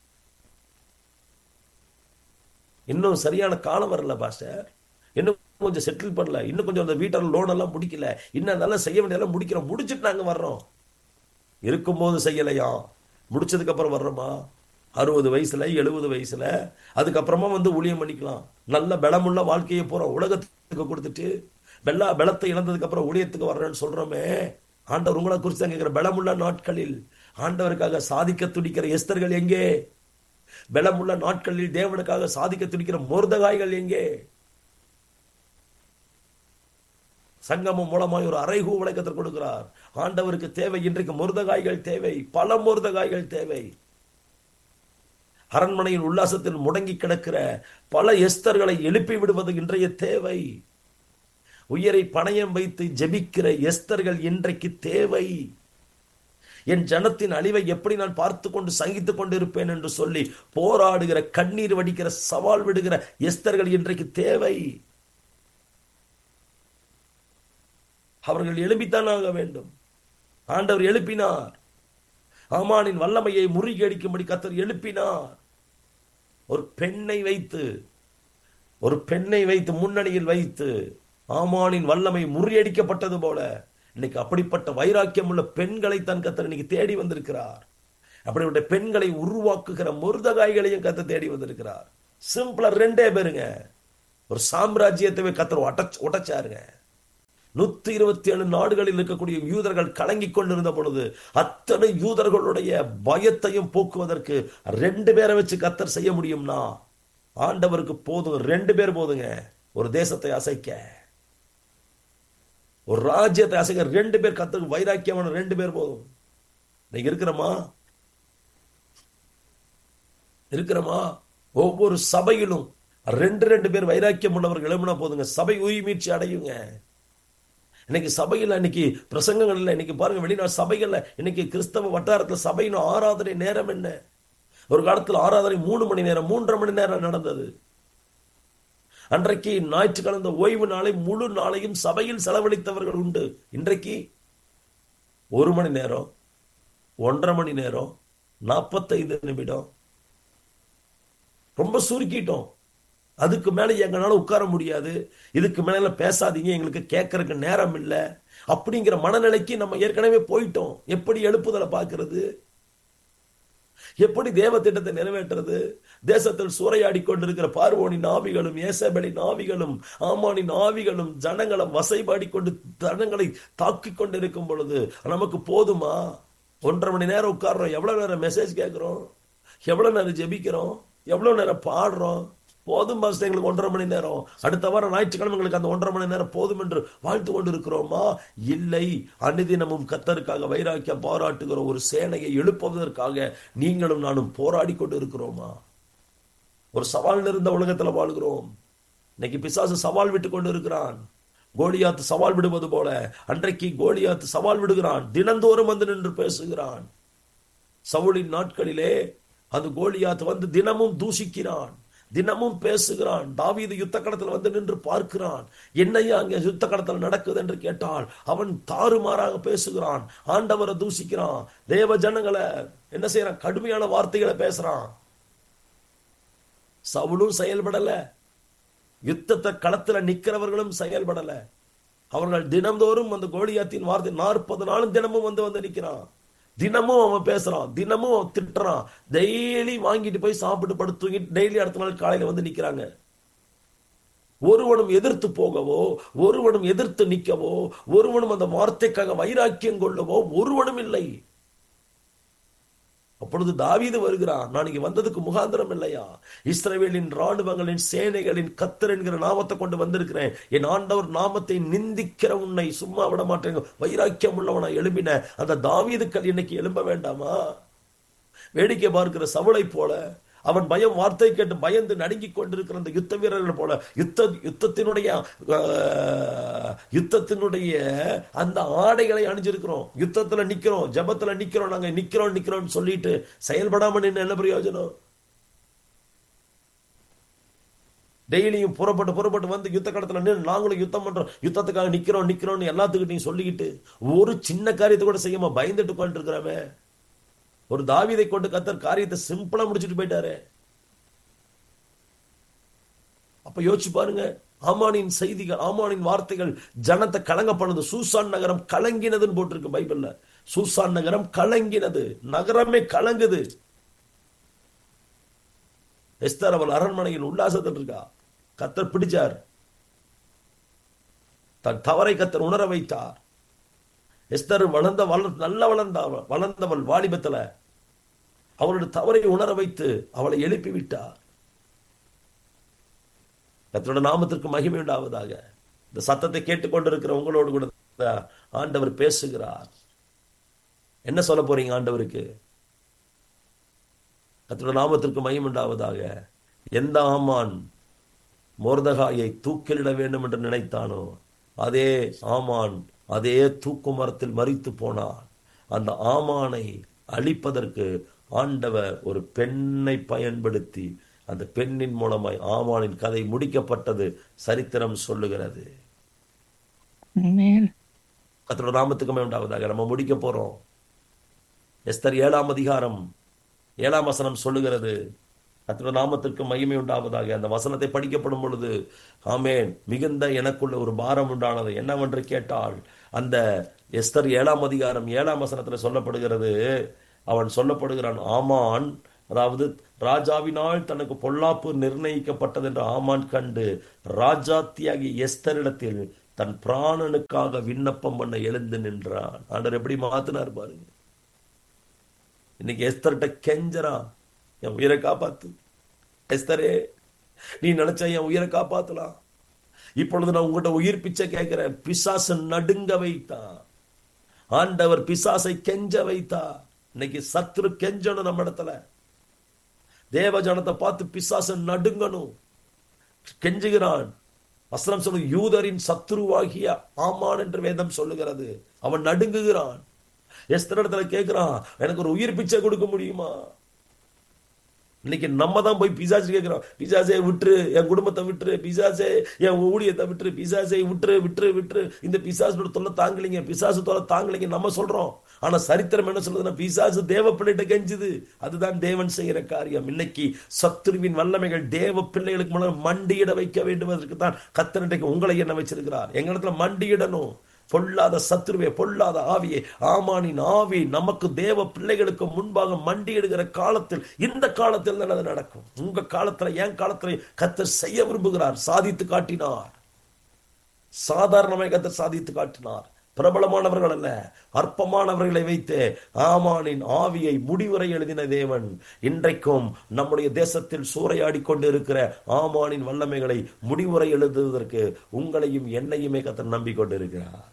இன்னும் சரியான காலம் வரல பாஸ்டர் இன்னும் கொஞ்சம் செட்டில் பண்ணல இன்னும் கொஞ்சம் அந்த வீட்டில் லோன் எல்லாம் முடிக்கல இன்னும் நல்லா செய்ய வேண்டியதெல்லாம் முடிக்கிறோம் முடிச்சுட்டு நாங்க வர்றோம் இருக்கும்போது செய்யலையா முடிச்சதுக்கு அப்புறம் வர்றோமா அறுபது வயசுல எழுபது வயசுல அதுக்கப்புறமா வந்து ஊழியம் பண்ணிக்கலாம் நல்ல பலமுள்ள வாழ்க்கையை போறோம் உலகத்துக்கு கொடுத்துட்டு வெள்ளா பலத்தை இழந்ததுக்கு அப்புறம் ஊழியத்துக்கு வர்றேன்னு சொல்றோமே ஆண்டவர் உங்களை குறித்து தான் கேட்கிற பலமுள்ள நாட்களில் ஆண்டவருக்காக சாதிக்க துடிக்கிற எஸ்தர்கள் எங்கே பலமுள்ள நாட்களில் தேவனுக்காக சாதிக்க துடிக்கிற மோர்தகாய்கள் எங்கே சங்கமம் மூலமாய் ஒரு அரைகூ விளக்கத்தில் கொடுக்கிறார் ஆண்டவருக்கு தேவை இன்றைக்கு முருதகாய்கள் தேவை பல முருதகாய்கள் தேவை அரண்மனையின் உல்லாசத்தில் முடங்கி கிடக்கிற பல எஸ்தர்களை எழுப்பி விடுவது இன்றைய தேவை உயிரை பணயம் வைத்து ஜெபிக்கிற எஸ்தர்கள் இன்றைக்கு தேவை என் ஜனத்தின் அழிவை எப்படி நான் பார்த்து கொண்டு சகித்துக் கொண்டு இருப்பேன் என்று சொல்லி போராடுகிற கண்ணீர் வடிக்கிற சவால் விடுகிற எஸ்தர்கள் இன்றைக்கு தேவை அவர்கள் எழுப்பித்தான் ஆக வேண்டும் ஆண்டவர் எழுப்பினார் ஆமானின் வல்லமையை முறியடிக்கும்படி கத்தர் எழுப்பினார் ஒரு பெண்ணை வைத்து ஒரு பெண்ணை வைத்து முன்னணியில் வைத்து ஆமானின் வல்லமை முறியடிக்கப்பட்டது போல இன்னைக்கு அப்படிப்பட்ட வைராக்கியம் உள்ள பெண்களை தன் கத்தர் இன்னைக்கு தேடி வந்திருக்கிறார் அப்படிப்பட்ட பெண்களை உருவாக்குகிற முருதகாய்களையும் கத்த தேடி வந்திருக்கிறார் சிம்பிளா ரெண்டே பேருங்க ஒரு சாம்ராஜ்யத்தை கத்தர் உடச் உடைச்சாருங்க நூத்தி இருபத்தி ஏழு நாடுகளில் இருக்கக்கூடிய யூதர்கள் கலங்கி கொண்டிருந்த பொழுது அத்தனை யூதர்களுடைய பயத்தையும் போக்குவதற்கு ரெண்டு பேரை வச்சு கத்தர் செய்ய முடியும்னா ஆண்டவருக்கு போதும் ரெண்டு பேர் போதுங்க ஒரு தேசத்தை அசைக்க ஒரு ராஜ்யத்தை அசைக்க ரெண்டு பேர் கத்தருக்கு வைராக்கியமான ரெண்டு பேர் போதும் நீங்க இருக்கிறமா இருக்கிறமா ஒவ்வொரு சபையிலும் ரெண்டு ரெண்டு பேர் வைராக்கியம் உள்ளவர்கள் எழுப்பினா போதுங்க சபை உயிர்மீட்சி அடையுங்க இன்னைக்கு சபையில் இன்னைக்கு பிரசங்கங்கள்ல இன்னைக்கு பாருங்க வெளிநாட்டு சபைகள்ல இன்னைக்கு கிறிஸ்தவ வட்டாரத்தில் சபையின் ஆராதனை நேரம் என்ன ஒரு காலத்தில் ஆராதனை மூணு மணி நேரம் மூன்றரை மணி நேரம் நடந்தது அன்றைக்கு ஞாயிற்றுக்கிழந்த ஓய்வு நாளை முழு நாளையும் சபையில் செலவழித்தவர்கள் உண்டு இன்றைக்கு ஒரு மணி நேரம் ஒன்றரை மணி நேரம் நாற்பத்தைந்து நிமிடம் ரொம்ப சுருக்கிட்டோம் அதுக்கு மேல எங்களால உட்கார முடியாது இதுக்கு மேல பேசாதீங்க எங்களுக்கு கேட்கறதுக்கு நேரம் இல்லை அப்படிங்கிற மனநிலைக்கு நம்ம ஏற்கனவே போயிட்டோம் எப்படி எழுப்புதலை பார்க்கிறது எப்படி தேவ திட்டத்தை நிறைவேற்றுறது தேசத்தில் சூறையாடி கொண்டிருக்கிற பார்வோனின் ஆவிகளும் ஏசபலின் ஆவிகளும் ஆமானின் ஆவிகளும் ஜனங்களை வசைபாடி கொண்டு ஜனங்களை தாக்கி கொண்டிருக்கும் பொழுது நமக்கு போதுமா ஒன்றரை மணி நேரம் உட்கார்றோம் எவ்வளவு நேரம் மெசேஜ் கேட்கிறோம் எவ்வளவு நேரம் ஜெபிக்கிறோம் எவ்வளவு நேரம் பாடுறோம் போதும் பாஸ்டர் எங்களுக்கு ஒன்றரை மணி நேரம் அடுத்த வாரம் ஞாயிற்றுக்கிழமை எங்களுக்கு அந்த ஒன்றரை மணி நேரம் போதும் என்று வாழ்த்து கொண்டு இருக்கிறோமா இல்லை அனுதினமும் கத்தருக்காக வைராக்கிய பாராட்டுகிற ஒரு சேனையை எழுப்புவதற்காக நீங்களும் நானும் போராடி கொண்டு இருக்கிறோமா ஒரு சவால் நிறைந்த உலகத்துல வாழ்கிறோம் இன்னைக்கு பிசாசு சவால் விட்டு கொண்டு இருக்கிறான் கோலியாத்து சவால் விடுவது போல அன்றைக்கு கோலியாத்து சவால் விடுகிறான் தினந்தோறும் வந்து நின்று பேசுகிறான் சவுளின் நாட்களிலே அந்த கோலியாத்து வந்து தினமும் தூஷிக்கிறான் தினமும் பேசுகிறான் தாவீது யுத்த கடத்தில் வந்து நின்று பார்க்கிறான் என்னையா அங்கே யுத்த கடத்தில் நடக்குது என்று கேட்டால் அவன் தாறுமாறாக பேசுகிறான் ஆண்டவரை தூசிக்கிறான் தேவ ஜனங்களை என்ன செய்யறான் கடுமையான வார்த்தைகளை பேசுறான் சவுளும் செயல்படல யுத்தத்தை களத்துல நிக்கிறவர்களும் செயல்படல அவர்கள் தினந்தோறும் அந்த கோலியாத்தின் வார்த்தை நாற்பது நாளும் தினமும் வந்து வந்து நிக்கிறான் தினமும் அவன் பேசுறான் தினமும் அவன் திட்டுறான் டெய்லி வாங்கிட்டு போய் சாப்பிட்டு படுத்து தூங்கிட்டு டெய்லி அடுத்த நாள் காலையில வந்து நிக்கிறாங்க ஒருவனும் எதிர்த்து போகவோ ஒருவனும் எதிர்த்து நிற்கவோ ஒருவனும் அந்த வார்த்தைக்காக வைராக்கியம் கொள்ளவோ ஒருவனும் இல்லை அப்பொழுது தாவீது வருகிறான் நான் இங்க வந்ததுக்கு முகாந்திரம் இல்லையா இஸ்ரவேலின் ராணுவங்களின் சேனைகளின் கத்தர் என்கிற நாமத்தை கொண்டு வந்திருக்கிறேன் என் ஆண்டவர் நாமத்தை நிந்திக்கிற உன்னை சும்மா விட மாட்டேங்க வைராக்கியம் உள்ளவனா எழும்பின அந்த தாவீதுக்கள் இன்னைக்கு எழும்ப வேண்டாமா வேடிக்கை பார்க்கிற சவளை போல அவன் பயம் வார்த்தை கேட்டு பயந்து நடுங்கிக் கொண்டிருக்கிற அந்த யுத்த வீரர்கள் போல யுத்த யுத்தத்தினுடைய யுத்தத்தினுடைய அந்த ஆடைகளை அணிஞ்சிருக்கிறோம் யுத்தத்துல நிக்கிறோம் ஜபத்துல நிக்கிறோம் நாங்க நிக்கிறோம் நிக்கிறோம் சொல்லிட்டு செயல்படாம நின்று என்ன பிரயோஜனம் டெய்லியும் புறப்பட்டு புறப்பட்டு வந்து யுத்த கடத்துல நின்று நாங்களும் யுத்தம் பண்றோம் யுத்தத்துக்காக நிக்கிறோம் நிக்கிறோம்னு எல்லாத்துக்கிட்டையும் சொல்லிக்கிட்டு ஒரு சின்ன காரியத்தை கூட செய்யாம பயந்துட்டு உட்காந்துட்டு இருக்கிறாமே ஒரு தாவிதை கொண்டு கத்தர் காரியத்தை சிம்பிளா முடிச்சுட்டு போயிட்டாரு அப்ப யோசிச்சு பாருங்க ஆமானின் செய்திகள் ஆமானின் வார்த்தைகள் ஜனத்தை கலங்க பண்ணது சூசான் நகரம் கலங்கினதுன்னு போட்டிருக்கு பைபிள்ல சூசான் நகரம் கலங்கினது நகரமே கலங்குது எஸ்தர் அவள் அரண்மனையில் உல்லாசத்தில் இருக்கா கத்தர் பிடிச்சார் தன் தவறை கத்தர் உணர வைத்தார் எஸ்தர் வளர்ந்த வளர் நல்ல வளர்ந்த வளர்ந்தவள் வாலிபத்துல அவளுடைய தவறை உணர வைத்து அவளை எழுப்பி விட்டார் கத்தோட நாமத்திற்கு மகிமை உண்டாவதாக இந்த சத்தத்தை கேட்டுக்கொண்டிருக்கிற உங்களோடு கூட ஆண்டவர் பேசுகிறார் என்ன சொல்ல போறீங்க ஆண்டவருக்கு கத்தோட நாமத்திற்கு மகிமை உண்டாவதாக எந்த ஆமான் மோர்தகாயை தூக்கிலிட வேண்டும் என்று நினைத்தானோ அதே ஆமான் அதே தூக்கு மரத்தில் மறித்து போனார் அந்த ஆமானை அழிப்பதற்கு ஆண்டவர் ஒரு பெண்ணை பயன்படுத்தி அந்த பெண்ணின் மூலமாய் ஆமானின் கதை முடிக்கப்பட்டது சரித்திரம் சொல்லுகிறது கத்தோட நாமத்துக்குமே உண்டாவதாக நம்ம முடிக்க போறோம் எஸ்தர் ஏழாம் அதிகாரம் ஏழாம் வசனம் சொல்லுகிறது கத்தோட நாமத்திற்கு மகிமை உண்டாவதாக அந்த வசனத்தை படிக்கப்படும் பொழுது ஆமேன் மிகுந்த எனக்குள்ள ஒரு பாரம் உண்டானது என்னவென்று கேட்டால் அந்த எஸ்தர் ஏழாம் அதிகாரம் ஏழாம் வசனத்துல சொல்லப்படுகிறது அவன் சொல்லப்படுகிறான் ஆமான் அதாவது ராஜாவினால் தனக்கு பொல்லாப்பு நிர்ணயிக்கப்பட்டது என்று ஆமான் கண்டு ராஜாத்தியாகி எஸ்தரிடத்தில் தன் பிராணனுக்காக விண்ணப்பம் பண்ண எழுந்து நின்றான் ஆண்டவர் எப்படி மாத்தினார் பாருங்க இன்னைக்கு எஸ்தர்கிட்ட கெஞ்சறான் என் உயிரை காப்பாத்து எஸ்தரே நீ நினைச்ச என் உயிரை காப்பாத்தலாம் இப்பொழுது நான் உங்கள்கிட்ட உயிர் பிச்சை கேட்கிறேன் பிசாசு நடுங்க வைத்தான் ஆண்டவர் பிசாசை கெஞ்ச வைத்தா இன்னைக்கு சத்துரு கெஞ்சணும் நம்ம இடத்துல தேவ ஜனத்தை பார்த்து பிசாசு நடுங்கணும் கெஞ்சுகிறான் வசனம் சொல்லு யூதரின் சத்துருவாகிய ஆமான் என்று வேதம் சொல்லுகிறது அவன் நடுங்குகிறான் எஸ்தர் இடத்துல கேட்கிறான் எனக்கு ஒரு உயிர் பிச்சை கொடுக்க முடியுமா இன்னைக்கு நம்ம தான் போய் பிசாசு கேட்கிறோம் பிசாசே விட்டுரு என் குடும்பத்தை விட்டுரு பிசாசே என் ஊழியத்தை விட்டுரு பிசாசை விட்டுரு விட்டுரு விட்டுரு இந்த பிசாசோட தொல்லை தாங்கலிங்க பிசாசு தொல்லை தாங்கலிங்க நம்ம சொல்றோம் ஆனா சரித்திரம் என்ன சொல்லுதுன்னா பிசாசு தேவ பிள்ளைகிட்ட கெஞ்சுது அதுதான் தேவன் செய்கிற காரியம் இன்னைக்கு சத்துருவின் வல்லமைகள் தேவ பிள்ளைகளுக்கு முன்னாடி மண்டியிட வைக்க வேண்டும் அதற்கு தான் கத்தனட்டைக்கு உங்களை என்ன வச்சிருக்கிறார் எங்க இடத்துல மண்டியிடணும் பொல்லாத சத்துருவே பொல்லாத ஆவியே ஆமானின் ஆவி நமக்கு தேவ பிள்ளைகளுக்கு முன்பாக மண்டியிடுகிற காலத்தில் இந்த காலத்தில் தான் அது நடக்கும் உங்க காலத்துல என் காலத்துல கத்தர் செய்ய விரும்புகிறார் சாதித்து காட்டினார் சாதாரணமாக கத்தர் சாதித்து காட்டினார் பிரபலமானவர்கள் அல்ல அற்பமானவர்களை வைத்து ஆமானின் ஆவியை முடிவுரை எழுதின தேவன் இன்றைக்கும் நம்முடைய தேசத்தில் சூறையாடி கொண்டு இருக்கிற ஆமானின் வல்லமைகளை முடிவுரை எழுதுவதற்கு உங்களையும் என்னையுமே கத்தர் நம்பிக்கொண்டிருக்கிறார்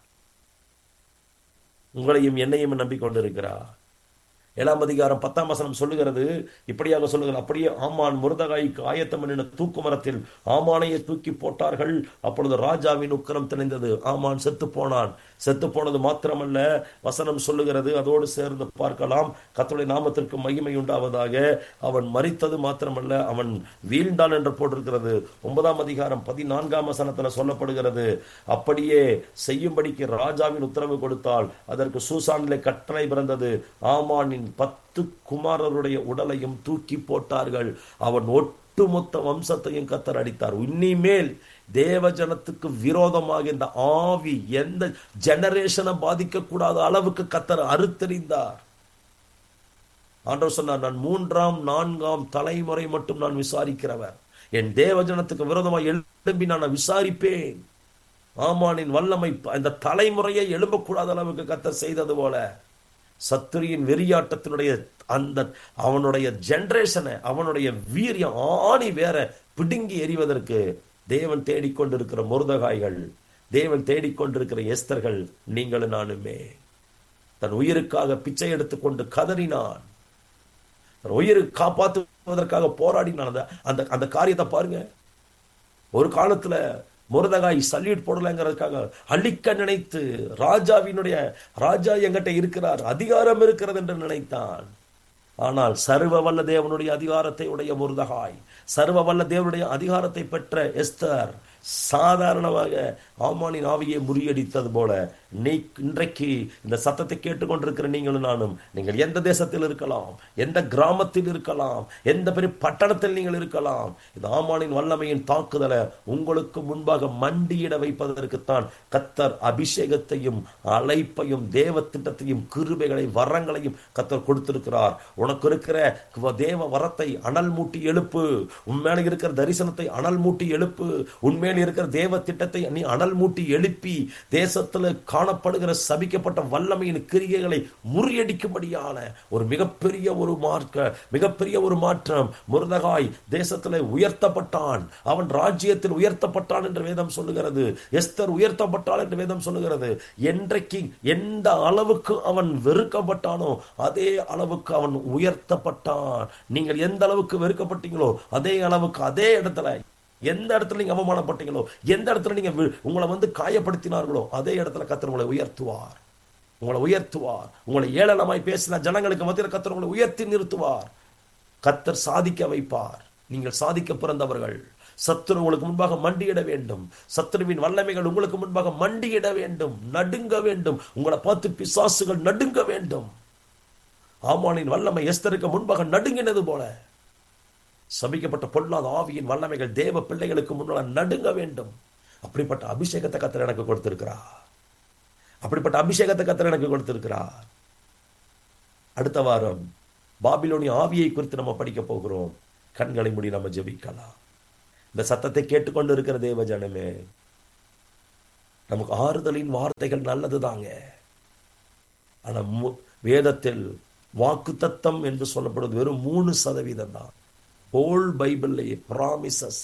உங்களையும் என்னையும் நம்பிக்கொண்டிருக்கிறார் ஏழாம் அதிகாரம் பத்தாம் வசனம் சொல்லுகிறது இப்படியாக சொல்லுகிறது அப்படியே ஆமான் முருதகாய்க்கு ஆயத்தம் பண்ணின தூக்கு மரத்தில் ஆமானையை தூக்கி போட்டார்கள் அப்பொழுது ராஜாவின் உக்கரம் திணைந்தது ஆமான் செத்து போனான் செத்து போனது மாத்திரமல்ல வசனம் சொல்லுகிறது அதோடு சேர்ந்து பார்க்கலாம் கத்தோடைய நாமத்திற்கு மகிமை உண்டாவதாக அவன் மறித்தது மாத்திரமல்ல அவன் வீழ்ந்தான் என்று போட்டிருக்கிறது ஒன்பதாம் அதிகாரம் பதினான்காம் வசனத்துல சொல்லப்படுகிறது அப்படியே செய்யும்படிக்கு ராஜாவின் உத்தரவு கொடுத்தால் அதற்கு சூசானிலே கட்டளை பிறந்தது ஆமானின் பத்து குமாரருடைய உடலையும் தூக்கி போட்டார்கள் அவன் ஒட்டுமொத்த வம்சத்தையும் கத்தர் அடித்தார் இனிமேல் தேவ ஜனத்துக்கு விரோதமாக இந்த ஆவி எந்த ஜெனரேஷனை பாதிக்க கூடாத அளவுக்கு கத்தர் அறுத்தறிந்தார் ஆண்டவர் சொன்னார் நான் மூன்றாம் நான்காம் தலைமுறை மட்டும் நான் விசாரிக்கிறவர் என் தேவ ஜனத்துக்கு விரோதமாக எழும்பி நான் விசாரிப்பேன் ஆமானின் வல்லமை அந்த தலைமுறையை எழும்பக்கூடாத அளவுக்கு கத்தர் செய்தது போல சத்துரியின் வெறியாட்டத்தினுடைய அந்த அவனுடைய ஜெனரேஷனை அவனுடைய வீரியம் ஆணி வேற பிடுங்கி எறிவதற்கு தேவன் தேடிக்கொண்டிருக்கிற முருதகாய்கள் தேவன் தேடிக்கொண்டிருக்கிற எஸ்தர்கள் நீங்களும் நானுமே தன் உயிருக்காக பிச்சை எடுத்துக்கொண்டு கதறினான் தன் உயிரை காப்பாற்றுவதற்காக போராடினான் அந்த அந்த அந்த காரியத்தை பாருங்க ஒரு காலத்துல முருதகாய் சல்யூட் போடலைங்கிறதுக்காக அழிக்க நினைத்து ராஜாவினுடைய ராஜா எங்கிட்ட இருக்கிறார் அதிகாரம் இருக்கிறது என்று நினைத்தான் ஆனால் சர்வ வல்ல தேவனுடைய அதிகாரத்தை உடைய முருதகாய் சர்வ வல்ல தேவனுடைய அதிகாரத்தை பெற்ற எஸ்தர் சாதாரணமாக ஆமானின் ஆவியை முறியடித்தது போல நீ இன்றைக்கு இந்த சத்தத்தை கேட்டுக்கொண்டிருக்கிற நீங்களும் நானும் நீங்கள் எந்த தேசத்தில் இருக்கலாம் எந்த கிராமத்தில் இருக்கலாம் எந்த பெரிய பட்டணத்தில் நீங்கள் இருக்கலாம் இந்த ஆமானின் வல்லமையின் தாக்குதலை உங்களுக்கு முன்பாக மண்டியிட வைப்பதற்குத்தான் கத்தர் அபிஷேகத்தையும் அழைப்பையும் தேவ திட்டத்தையும் கிருபைகளை வரங்களையும் கத்தர் கொடுத்திருக்கிறார் உனக்கு இருக்கிற தேவ வரத்தை அனல் மூட்டி எழுப்பு உண்மையில இருக்கிற தரிசனத்தை அனல் மூட்டி எழுப்பு உண்மையில இருக்கிற தேவ திட்டத்தை நீ அனல் மூட்டி எழுப்பி தேசத்துல காணப்படுகிற சபிக்கப்பட்ட வல்லமையின் கிரியைகளை முறியடிக்கும்படியான ஒரு மிகப்பெரிய ஒரு மார்க்க மிகப்பெரிய ஒரு மாற்றம் முருதகாய் தேசத்துல உயர்த்தப்பட்டான் அவன் ராஜ்யத்தில் உயர்த்தப்பட்டான் என்று வேதம் சொல்லுகிறது எஸ்தர் உயர்த்தப்பட்டாள் என்று வேதம் சொல்லுகிறது என்றைக்கு எந்த அளவுக்கு அவன் வெறுக்கப்பட்டானோ அதே அளவுக்கு அவன் உயர்த்தப்பட்டான் நீங்கள் எந்த அளவுக்கு வெறுக்கப்பட்டீங்களோ அதே அளவுக்கு அதே இடத்துல எந்த இடத்துல நீங்க அவமானப்பட்டீங்களோ எந்த இடத்துல நீங்க உங்களை வந்து காயப்படுத்தினார்களோ அதே இடத்துல கத்தர் உங்களை உயர்த்துவார் உங்களை உயர்த்துவார் உங்களை ஏளனமாய் பேசின ஜனங்களுக்கு மத்தியில் கத்தர் உங்களை உயர்த்தி நிறுத்துவார் கத்தர் சாதிக்க வைப்பார் நீங்கள் சாதிக்க பிறந்தவர்கள் சத்துரு உங்களுக்கு முன்பாக மண்டியிட வேண்டும் சத்துருவின் வல்லமைகள் உங்களுக்கு முன்பாக மண்டியிட வேண்டும் நடுங்க வேண்டும் உங்களை பார்த்து பிசாசுகள் நடுங்க வேண்டும் ஆமானின் வல்லமை எஸ்தருக்கு முன்பாக நடுங்கினது போல சபிக்கப்பட்ட பொல்லாத ஆவியின் வல்லமைகள் தேவ பிள்ளைகளுக்கு முன்னால் நடுங்க வேண்டும் அப்படிப்பட்ட அபிஷேகத்தை கத்தர் எனக்கு கொடுத்திருக்கிறார் அப்படிப்பட்ட அபிஷேகத்தை கத்தர் எனக்கு கொடுத்திருக்கிறார் அடுத்த வாரம் பாபிலோனிய ஆவியை குறித்து நம்ம படிக்க போகிறோம் கண்களை மூடி நம்ம ஜெபிக்கலாம் இந்த சத்தத்தை கேட்டுக்கொண்டு இருக்கிற தேவ ஜனமே நமக்கு ஆறுதலின் வார்த்தைகள் நல்லதுதாங்க ஆனா மு- வேதத்தில் வாக்கு தத்தம் என்று சொல்லப்படுவது வெறும் மூணு சதவீதம் தான் ஹோல் பைபிள்லேயே ப்ராமிசஸ்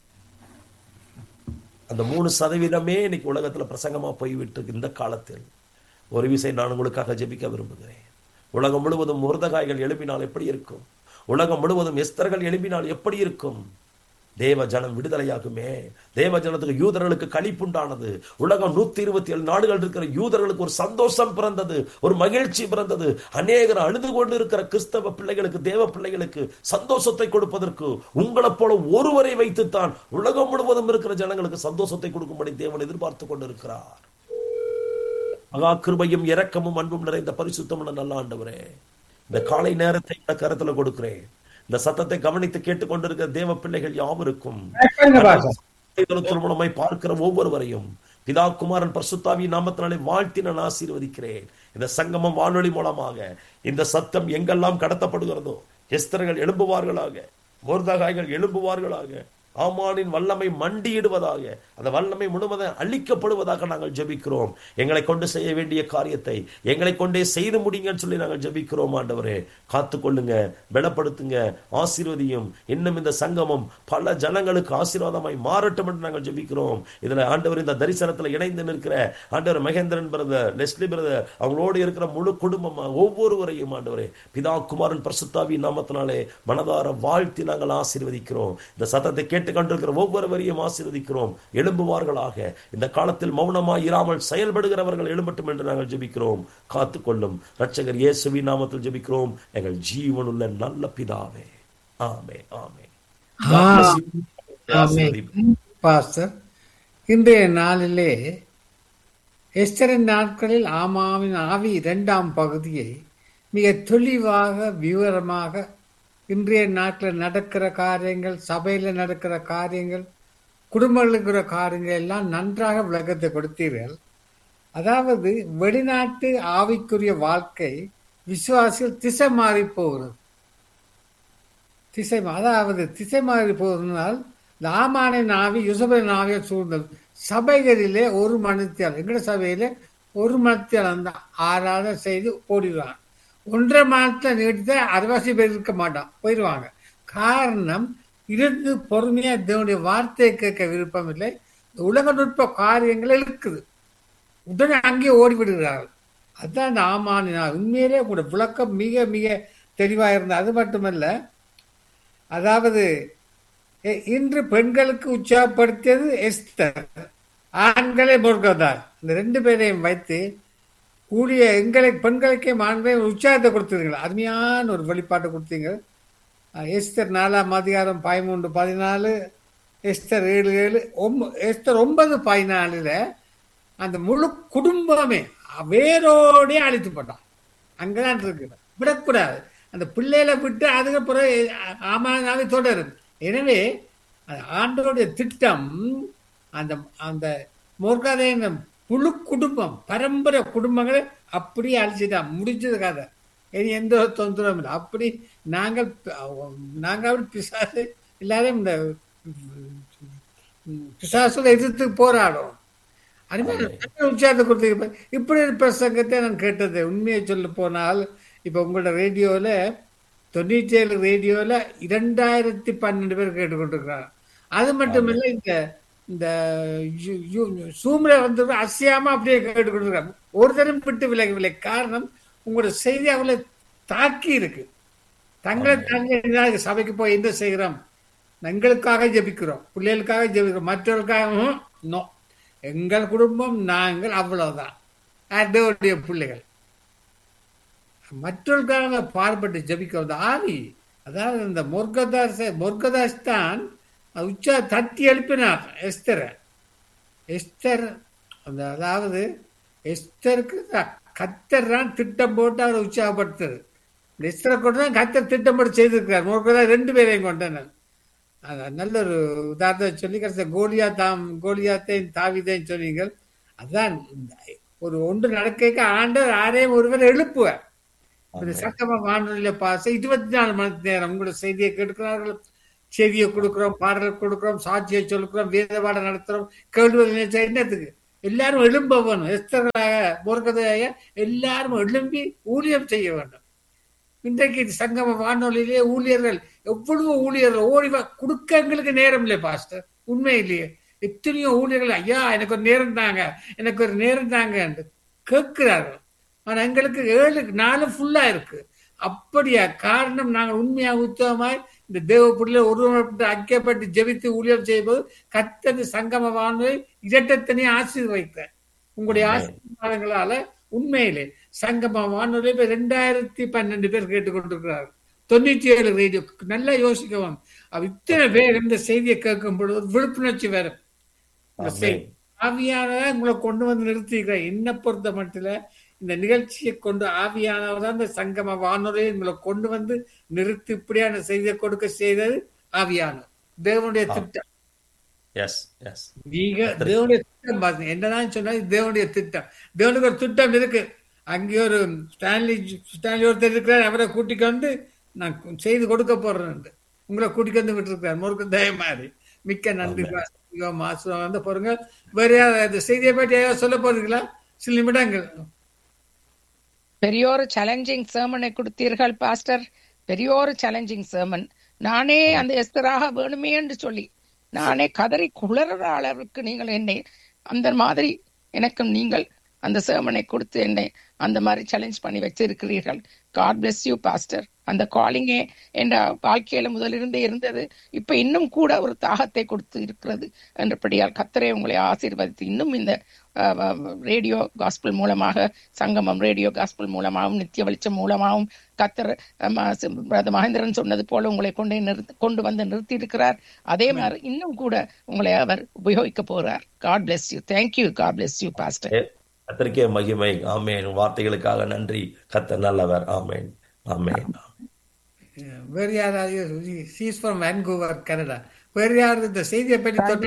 அந்த மூணு சதவீதமே இன்னைக்கு உலகத்துல பிரசங்கமா போய்விட்டு இருக்கு இந்த காலத்தில் ஒரு விசை நான் உங்களுக்காக ஜெபிக்க விரும்புகிறேன் உலகம் முழுவதும் முருதகாய்கள் எழுப்பினால் எப்படி இருக்கும் உலகம் முழுவதும் எஸ்தர்கள் எழுப்பினால் எப்படி இருக்கும் தேவ ஜனம் விடுதலையாகுமே தேவ ஜனத்துக்கு யூதர்களுக்கு களிப்புண்டானது உலகம் நூத்தி இருபத்தி ஏழு நாடுகள் இருக்கிற யூதர்களுக்கு ஒரு சந்தோஷம் பிறந்தது ஒரு மகிழ்ச்சி பிறந்தது அநேகர் அழுது கொண்டு இருக்கிற கிறிஸ்தவ பிள்ளைகளுக்கு தேவ பிள்ளைகளுக்கு சந்தோஷத்தை கொடுப்பதற்கு உங்களைப் போல ஒருவரை வைத்துத்தான் உலகம் முழுவதும் இருக்கிற ஜனங்களுக்கு சந்தோஷத்தை கொடுக்கும்படி தேவன் எதிர்பார்த்து கொண்டிருக்கிறார் மகா கிருபையும் இரக்கமும் அன்பும் நிறைந்த பரிசுத்தமுள்ள நல்ல ஆண்டவரே இந்த காலை நேரத்தை இந்த கருத்துல கொடுக்கிறேன் இந்த சத்தத்தை கவனித்து கேட்டுக்கொண்டிருக்கிற தேவ பிள்ளைகள் யாவருக்கும் இதன் மூலமாய் பார்க்கிற ஒவ்வொருவரையும் பிதா குமாரன் பரிசுத்தாவி நாமத்தினாலே வாழ்த்தி நான் ஆசீர்வதிக்கிறேன் இந்த சங்கமம் வானொலி மூலமாக இந்த சத்தம் எங்கெல்லாம் கடத்தப்படுகிறதோ எஸ்தர்கள் எழும்புவார்களாக மோர்தகாய்கள் எழும்புவார்களாக ஆமானின் வல்லமை மண்டியிடுவதாக அந்த வல்லமை முழுவதும் அழிக்கப்படுவதாக நாங்கள் ஜெபிக்கிறோம் எங்களை கொண்டு செய்ய வேண்டிய காரியத்தை எங்களை கொண்டே செய்து முடிங்கன்னு சொல்லி நாங்கள் ஜெபிக்கிறோம் ஆண்டவரே காத்துக்கொள்ளுங்க பலப்படுத்துங்க ஆசீர்வதியும் இன்னும் இந்த சங்கமம் பல ஜனங்களுக்கு ஆசீர்வாதமாய் மாறட்டும் என்று நாங்கள் ஜெபிக்கிறோம் இதுல ஆண்டவர் இந்த தரிசனத்துல இணைந்து நிற்கிற ஆண்டவர் மகேந்திரன் பிரதர் லெஸ்லி பிரதர் அவங்களோடு இருக்கிற முழு குடும்பமா ஒவ்வொருவரையும் ஆண்டவரே பிதா குமாரன் பரிசுத்தாவி நாமத்தினாலே மனதார வாழ்த்தி நாங்கள் ஆசீர்வதிக்கிறோம் இந்த சத்தத்தை கேட்டுக்கொண்டிருக்கிற ஒவ்வொருவரையும் ஆசீர்வதிக்கிறோம் எழும்புவார்களாக இந்த காலத்தில் மௌனமாய் இராமல் செயல்படுகிறவர்கள் எழும்பட்டும் என்று நாங்கள் ஜெபிக்கிறோம் காத்துக்கொள்ளும் ரட்சகர் இயேசுவின் நாமத்தில் ஜெபிக்கிறோம் எங்கள் ஜீவனுள்ள நல்ல பிதாவே ஆமே ஆமே ஆமென். பாஸ்டர் இன்றைய நாளிலே எஸ்தரின் நாட்களில் ஆமாவின் ஆவி இரண்டாம் பகுதியை மிக தெளிவாக விவரமாக இன்றைய நாட்டில் நடக்கிற காரியங்கள் சபையில் நடக்கிற காரியங்கள் குடும்பத்தில் இருக்கிற காரியங்கள் எல்லாம் நன்றாக விளக்கத்தை கொடுத்தீர்கள் அதாவது வெளிநாட்டு ஆவிக்குரிய வாழ்க்கை விசுவாசிகள் திசை மாறி போகிறது திசை மா- அதாவது திசை மாறி போவதனால் இந்த ஆமானின் ஆவி யுசபின் ஆவியை சூழ்ந்தது சபைகளிலே ஒரு மணித்தியால் எங்கட சபையில ஒரு மணித்தியால் தான் ஆறாத செய்து ஓடிடுவாங்க ஒன்றரை மாதத்துல நீடித்த அரைவாசி பேர் இருக்க மாட்டான் போயிடுவாங்க காரணம் இருந்து பொறுமையா தேவனுடைய வார்த்தையை கேட்க விருப்பம் இல்லை இந்த உலக நுட்ப காரியங்கள் இருக்குது உடனே அங்கேயே ஓடி விடுகிறார்கள் அதுதான் இந்த ஆமானின் ஆவி. உண்மையிலே கூட விளக்கம் மிக மிக தெளிவா இருந்தது அது மட்டுமல்ல அதாவது எ- இன்று பெண்களுக்கு உற்சாகப்படுத்தியது எஸ்தர் ஆண்களே முருகதார் இந்த ரெண்டு பேரையும் வைத்து கூடிய எங்களை பெண்களுக்கே ஆண்களே ஒரு உற்சாகத்தை கொடுத்தீங்க அருமையான ஒரு வெளிப்பாட்டை கொடுத்தீங்க அஹ் எஸ்தர் நாலாம் அதிகாரம் பதிமூன்று பதினாலு எஸ்தர் ஏழு ஏழு ஒம்ப எஸ்தர் ஒன்பது பதினாலுல அந்த முழு குடும்பமே வேரோடே அழித்து போட்டான் அங்கதான் இருக்கு விடக்கூடாது அந்த பிள்ளைகளை விட்டு அதுக்கப்புறம் ஆமானாவே தொடரும் எனவே அந்த ஆண்டவருடைய திட்டம் அந்த அந்த முருகாதையின் முழு குடும்பம் பரம்பரை குடும்பங்களை அப்படியே அழிச்சிட்டான் முடிச்சது கதை இனி எந்த ஒரு தொந்தரவும் இல்லை அப்படி நாங்கள் ப- நாங்கள் அப்படி பிசாசு எல்லாரையும் இந்த பிசாசுல எதிர்த்து போராடும் அருமையான நல்ல உற்சாகத்தை கொடுத்தீங்க இப்படி ஒரு பிரசங்கத்தை நான் கேட்டது உண்மையை சொல்ல போனால் இப்ப உங்களோட ரேடியோல தொண்ணூற்றி ஏழு ரேடியோல இரண்டாயிரத்தி பன்னெண்டு பேர் கேட்டுக்கொண்டிருக்கிறாங்க அது மட்டும் இல்ல இந்த இந்த சூம்ல வந்து அசையாம அப்படியே கேட்டுக்கொண்டிருக்காங்க ஒரு தரம் விட்டு விலகவில்லை காரணம் உங்களோட செய்தி அவளை தாக்கி இருக்கு தங்களை தாங்க சபைக்கு போய் என்ன செய்கிறோம் எங்களுக்காக ஜெபிக்கிறோம் பிள்ளைகளுக்காக ஜெபிக்கிறோம் மற்றவர்களுக்காக நோ எங்கள் குடும்பம் நாங்கள் அவ்வளவுதான் அதோடைய பிள்ளைகள் மற்றவர்களுக்காக பாடுபட்டு ஜபிக்கிறது ஆவி அதாவது இந்த முர்கதாஸ் முர்கதாஸ் தான் உச்சா தட்டி எழுப்பினார் எஸ்தரை எஸ்தர் அந்த அதாவது எஸ்தருக்கு கத்தர் தான் திட்டம் போட்டு அவரை உற்சாகப்படுத்துறது இந்த எஸ்தரை கொண்டு தான் கத்தர் திட்டம் போட்டு செய்திருக்கிறார் முர்கதா ரெண்டு பேரையும் கொண்டனர் அதான் நல்ல ஒரு உதாரணத்தை சொல்லி கடைசி கோலியா தாம் கோலியாத்தையும் தாவிதையும் சொன்னீங்க அதுதான் ஒரு ஒன்று நடக்க ஆண்டவர் யாரையும் ஒருவர் எழுப்புவார் இந்த சக்கம வானொலியில பாச இருபத்தி நாலு மணி நேரம் உங்களோட செய்தியை கேட்கிறார்கள் செய்தியை கொடுக்கிறோம் பாடல் கொடுக்கிறோம் சாட்சியை சொல்லுக்கிறோம் வேத பாடம் நடத்துறோம் கேள்வி என்னத்துக்கு எல்லாரும் எழும்ப வேணும் எஸ்தர்களாக முருகதையாக எல்லாரும் எழும்பி ஊழியம் செய்ய வேண்டும் இன்றைக்கு சங்கம வானொலியிலே ஊழியர்கள் எவ்வளவு ஊழியர்கள் ஓடி வா கொடுக்க எங்களுக்கு நேரம் இல்லை பாஸ்டர் உண்மை இல்லையே எத்தனையோ ஊழியர்கள் ஐயா எனக்கு ஒரு நேரம் தாங்க எனக்கு ஒரு நேரம் தாங்க என்று கேட்கிறார்கள் ஆனா எங்களுக்கு ஏழு நாலு ஃபுல்லா இருக்கு அப்படியா காரணம் நாங்கள் உண்மையாக உத்தவமாய் இந்த தேவப்புடில ஒருவனப்பட்டு ஐக்கியப்பட்டு ஜெபித்து ஊழியம் செய்யும்போது கத்தது சங்கம வானொலி இரட்டத்தனே ஆசீர்வைத்தார் உங்களுடைய ஆசீர்வாதங்களால உண்மையிலே சங்கம வானொலி இப்ப ரெண்டாயிரத்தி பன்னெண்டு பேர் கேட்டுக்கொண்டிருக்கிறார்கள் தொண்ணூத்தி ஏழு ரேடியோ நல்லா யோசிக்கவும் அவ இத்தனை பேர் இந்த செய்தியை கேட்கும் பொழுது விழிப்புணர்ச்சி வரும் ஆவியானதான் உங்களை கொண்டு வந்து நிறுத்திக்கிறேன் என்ன பொறுத்த மட்டும் இந்த நிகழ்ச்சியை கொண்டு ஆவியானவர் தான் இந்த சங்கம வானொலியை உங்களை கொண்டு வந்து நிறுத்தி இப்படியான செய்தியை கொடுக்க செய்தது ஆவியானவர் தேவனுடைய திட்டம் நீங்க தேவனுடைய திட்டம் பாத்தீங்க என்னதான் சொன்னா தேவனுடைய திட்டம் தேவனுக்கு ஒரு திட்டம் இருக்கு அங்கே ஒரு ஸ்டான்லி ஸ்டான்லி ஒருத்தர் இருக்கிறார் அவரை கூட்டிக்கு வந்து நான் செய்து கொடுக்க போறேன் உங்களை கூட்டிக்கு வந்து விட்டுருக்கார் முறுக்கு தய மாதிரி மிக்க நன்றி மாசம் வந்து போறீங்க வேற யாராவது செய்தியை பற்றி ஏதாவது சொல்ல போறீங்களா சில நிமிடங்கள் பெரியோரு சேலஞ்சிங் சேமனை கொடுத்தீர்கள் பாஸ்டர் பெரியோரு சேலஞ்சிங் சேமன் நானே அந்த எஸ்தராக வேணுமே என்று சொல்லி நானே கதறி குளற அளவுக்கு நீங்கள் என்னை அந்த மாதிரி எனக்கும் நீங்கள் அந்த சேமனை கொடுத்து என்னை அந்த மாதிரி சேலஞ்ச் பண்ணி வச்சிருக்கிறீர்கள் காட் பிளஸ் யூ பாஸ்டர் அந்த காலிங்கே என்ற வாழ்க்கையில முதலிருந்தே இருந்தது இப்ப இன்னும் கூட ஒரு தாகத்தை கொடுத்து இருக்கிறது என்றபடியால் கத்தரை உங்களை ஆசீர்வதித்து இன்னும் இந்த ரேடியோ காஸ்பிள் மூலமாக சங்கமம் ரேடியோ காஸ்பிள் மூலமாகவும் நித்திய வெளிச்சம் மூலமாகவும் கத்தர் மகேந்திரன் சொன்னது போல உங்களை கொண்டு நிறுத்தி கொண்டு வந்து நிறுத்தி இருக்கிறார் அதே மாதிரி இன்னும் கூட உங்களை அவர் உபயோகிக்க போறார் God bless you thank you God bless you pastor கத்தருக்கே மகிமை ஆமேன் வார்த்தைகளுக்காக நன்றி கத்த நல்லவர் ஆமேன் ஆமேன் வேறு யாராவது சீஸ் ஃப்ரம் வேன்கூவர் கனடா வேறு யாராவது இந்த செய்தியை பற்றி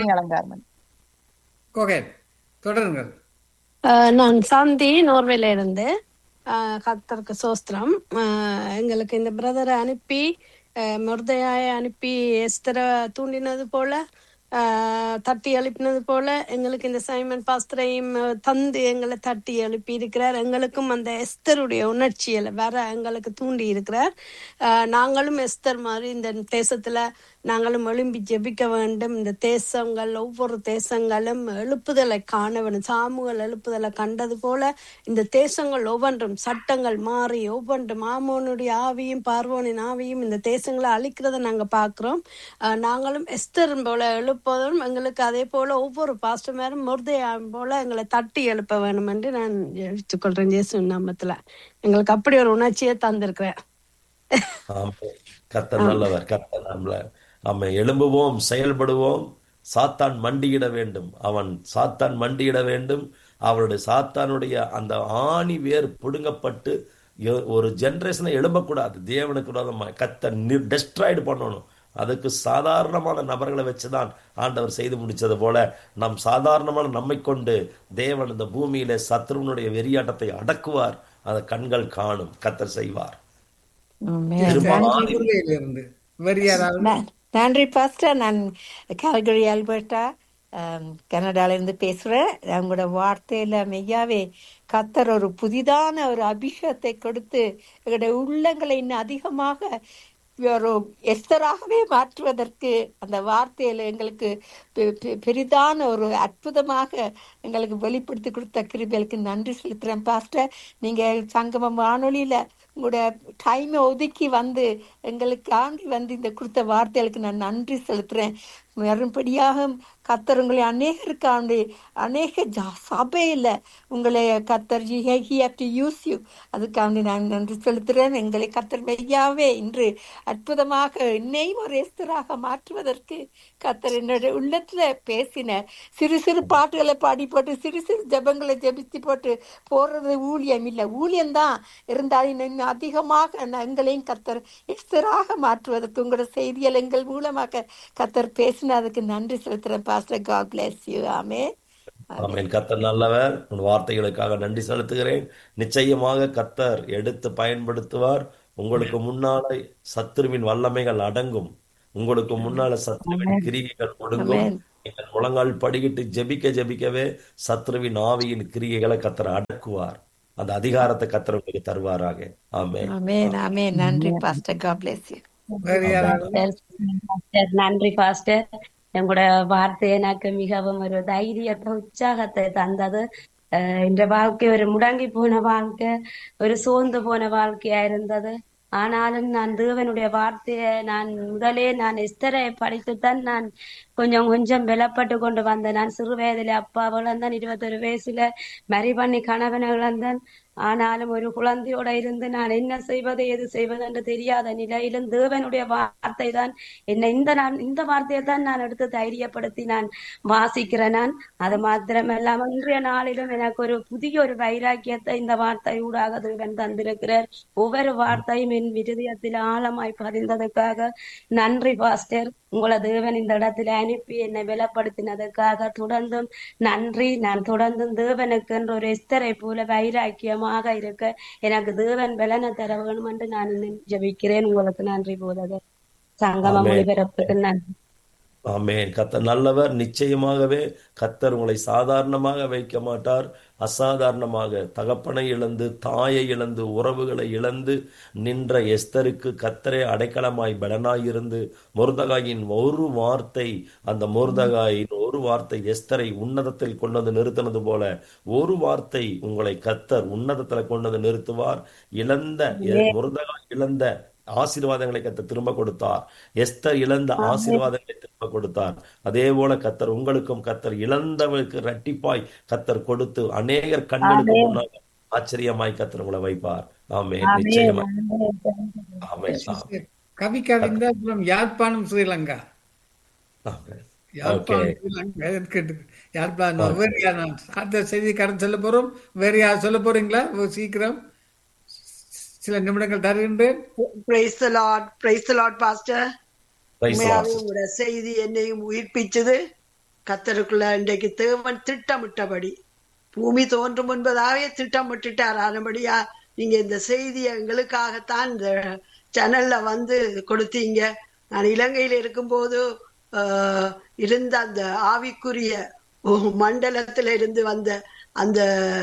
கோகேன் தொடருங்கள் நான் சாந்தி நோர்வேல இருந்து கத்தருக்கு சோஸ்திரம் எங்களுக்கு இந்த பிரதரை அனுப்பி முருதையாய அனுப்பி எஸ்தரை தூண்டினது போல தட்டி எழுப்பினது போல எங்களுக்கு இந்த சைமன் பாஸ்தரையும் தந்து எங்களை தட்டி எழுப்பி இருக்கிறார் எங்களுக்கும் அந்த எஸ்தருடைய உணர்ச்சியில வர எங்களுக்கு தூண்டி இருக்கிறார் நாங்களும் எஸ்தர் மாதிரி இந்த தேசத்துல நாங்களும் எழும்பி ஜெபிக்க வேண்டும் இந்த தேசங்கள் ஒவ்வொரு தேசங்களும் எழுப்புதலை காண வேண்டும் சாமுகள் எழுப்புதலை கண்டது போல இந்த தேசங்கள் ஒவ்வொன்றும் சட்டங்கள் மாறி ஒவ்வொன்றும் மாமோனுடைய ஆவியும் பார்வோனின் ஆவியும் இந்த தேசங்களை அழிக்கிறத நாங்க பாக்குறோம் நாங்களும் எஸ்தர் போல எழுப்பதும் எங்களுக்கு அதே போல ஒவ்வொரு பாஸ்டமேரும் முருதையா போல எங்களை தட்டி எழுப்ப வேண்டும் என்று நான் எடுத்துக்கொள்றேன் ஜேசு நாமத்துல எங்களுக்கு அப்படி ஒரு உணர்ச்சியை தந்திருக்கிறேன் கத்த நல்லவர் கத்த நம்மள நம்ம எழும்புவோம் செயல்படுவோம் சாத்தான் மண்டியிட வேண்டும் அவன் சாத்தான் மண்டியிட வேண்டும் அவருடைய சாத்தானுடைய அந்த ஆணி வேர் பிடுங்கப்பட்டு ஒரு ஜென்ரேஷனை எழும்பக்கூடாது தேவனுக்கு விரோதமா கத்த டெஸ்ட்ராய்டு பண்ணணும் அதுக்கு சாதாரணமான நபர்களை வச்சுதான் ஆண்டவர் செய்து முடிச்சது போல நம் சாதாரணமான நம்மை கொண்டு தேவன் இந்த பூமியில சத்ருவனுடைய வெறியாட்டத்தை அடக்குவார் அந்த கண்கள் காணும் கத்தர் செய்வார் நன்றி பாஸ்டர் நான் கால்கரி ஆல்பர்ட்டா கனடால இருந்து பேசுறேன் அவங்களோட வார்த்தையில மெய்யாவே கத்தர் ஒரு புதிதான ஒரு அபிஷேகத்தை கொடுத்து எங்களுடைய உள்ளங்களை இன்னும் அதிகமாக ஒரு எஸ்தராகவே மாற்றுவதற்கு அந்த வார்த்தையில எங்களுக்கு பெரிதான ஒரு அற்புதமாக எங்களுக்கு வெளிப்படுத்தி கொடுத்த கிருபைகளுக்கு நன்றி செலுத்துறேன் பாஸ்டர் நீங்க சங்கமம் வானொலியில உங்களோட டைமை ஒதுக்கி வந்து எங்களுக்கு ஆண்டி வந்து இந்த கொடுத்த வார்த்தைகளுக்கு நான் நன்றி செலுத்துறேன் மறுபடியாக கத்தர் உங்களை அநேகருக்காண்டு அநேக சபையில் உங்களை கத்தர் டு யூஸ் யூ அதுக்காண்டி நான் நன்றி செலுத்துறேன் எங்களை கத்தர் மெய்யாவே இன்று அற்புதமாக என்னையும் ஒரு எஸ்தராக மாற்றுவதற்கு கத்தர் என்னுடைய உள்ளத்துல பேசினார் சிறு சிறு பாட்டுகளை பாடி போட்டு சிறு சிறு ஜபங்களை ஜபித்து போட்டு போறது ஊழியம் இல்லை ஊழியம்தான் இருந்தாலும் இன்னும் அதிகமாக எங்களையும் கத்தர் எஸ்தராக மாற்றுவதற்கு உங்களோட செய்திகள் எங்கள் மூலமாக கத்தர் பேசினதுக்கு நன்றி செலுத்துறேன் பாஸ்டர் காட் பிளஸ் யூ ஆமே ஆமென் கத்தர் நல்லவர் உன் வார்த்தைகளுக்காக நன்றி செலுத்துகிறேன் நிச்சயமாக கத்தர் எடுத்து பயன்படுத்துவார் உங்களுக்கு முன்னால சத்துருவின் வல்லமைகள் அடங்கும் உங்களுக்கு முன்னால சத்துருவின் கிரிகைகள் ஒடுங்கும் ஆமென். நீங்கள் முழங்கால் படிக்கிட்டு ஜெபிக்க ஜெபிக்கவே சத்ருவின் ஆவியின் கிரியைகளை கத்தர் அடக்குவார் அந்த அதிகாரத்தை கத்தர் உங்களுக்கு தருவாராக ஆமென் ஆமென் ஆமென் நன்றி பாஸ்டர் God bless you வேறு யாராவது பாஸ்டர், நன்றி பாஸ்டர் உங்களோட வார்த்தை எனக்கு மிகவும் ஒரு தைரியத்தை உற்சாகத்தை தந்தது அஹ் இந்த வாழ்க்கை ஒரு முடங்கி போன வாழ்க்கை ஒரு சோர்ந்து போன வாழ்க்கையா இருந்தது ஆனாலும் நான் தேவனுடைய வார்த்தையை நான் முதலே நான் எஸ்தரை படித்துத்தான் நான் கொஞ்சம் கொஞ்சம் பலப்பட்டு கொண்டு வந்தேன் நான் சிறு வயதில அப்பா இழந்தேன் இருபத்தொரு வயசுல மரி பண்ணி கணவனை இழந்தேன் ஆனாலும் ஒரு குழந்தையோட இருந்து நான் என்ன செய்வது எது செய்வது என்று தெரியாத நிலையிலும் தேவனுடைய வார்த்தை தான் என்னை இந்த நான் இந்த வார்த்தையை தான் நான் எடுத்து தைரியப்படுத்தி நான் வாசிக்கிறேன் நான் அது மாத்திரமல்லாம இன்றைய நாளிலும் எனக்கு ஒரு புதிய ஒரு வைராக்கியத்தை இந்த வார்த்தை ஊடாக தேவன் தந்திருக்கிறார் ஒவ்வொரு வார்த்தையும் என் விருதயத்தில் ஆழமாய் பதிந்ததுக்காக நன்றி பாஸ்டர் உங்களை தேவன் இந்த இடத்துல அனுப்பி என்னை பலப்படுத்தினதுக்காக தொடர்ந்தும் நன்றி நான் தொடர்ந்தும் தேவனுக்கு என்ற ஒரு எஸ்தரை போல வைராக்கியமாக இருக்க எனக்கு தேவன் பலனை தர வேணும் என்று நான் இன்னும் ஜெபிக்கிறேன் உங்களுக்கு நன்றி போதகர் சங்கம ஆமென். மொழிபெறப்புக்கு நன்றி ஆமென் கத்தர் நல்லவர் நிச்சயமாகவே கத்தர் உங்களை சாதாரணமாக வைக்க மாட்டார் அசாதாரணமாக தகப்பனை இழந்து தாயை இழந்து உறவுகளை இழந்து நின்ற எஸ்தருக்கு கத்தரே அடைக்கலமாய் பலனாயிருந்து முருதகாயின் ஒரு வார்த்தை அந்த முருதகாயின் ஒரு வார்த்தை எஸ்தரை உன்னதத்தில் கொண்டு வந்து நிறுத்தினது போல ஒரு வார்த்தை உங்களை கத்தர் உன்னதத்துல கொண்டு வந்து நிறுத்துவார் இழந்த முருதகா இழந்த ஆசீர்வாதங்களை கத்தர் திரும்ப கொடுத்தார் எஸ்தர் இழந்த ஆசீர்வாதங்களை திரும்ப கொடுத்தார் அதே போல கத்தர் உங்களுக்கும் கத்தர் இழந்தவர்களுக்கு இரட்டிப்பாய் கத்தர் கொடுத்து அநேகர் கண்களுக்கு முன்னாக ஆச்சரியமாய் கத்தர் உங்களை வைப்பார் ஆமே நிச்சயமாய் ஆமே கவி கவிந்தா அப்புறம் யாழ்ப்பாணம் ஸ்ரீலங்கா ஆமே யாழ்ப்பாணம் ஸ்ரீலங்கா இருக்கு. யாழ்ப்பாணம் வேறு யார் நான் அடுத்த செய்தி கடன் சொல்ல போறோம் வேறு யார் சொல்ல போறீங்களா ஒரு சீக்கிரம் சில நிமிடங்கள் தருகின்றேன் praise Lord praise Lord pastor Praise the உண்மையாவே Lord. உங்களோட செய்தி என்னையும் உயிர்ப்பிச்சது கத்தருக்குள்ள இன்றைக்கு தேவன் திட்டமிட்டபடி பூமி தோன்றும் என்பதாவே திட்டமிட்டுட்டார் ஆனபடியா நீங்க இந்த செய்தியை எங்களுக்காகத்தான் இந்த சேனல்ல வந்து கொடுத்தீங்க நான் இலங்கையில இருக்கும்போது ஆஹ், இருந்த அந்த ஆவிக்குரிய மண்டலத்துல இருந்து வந்த அந்த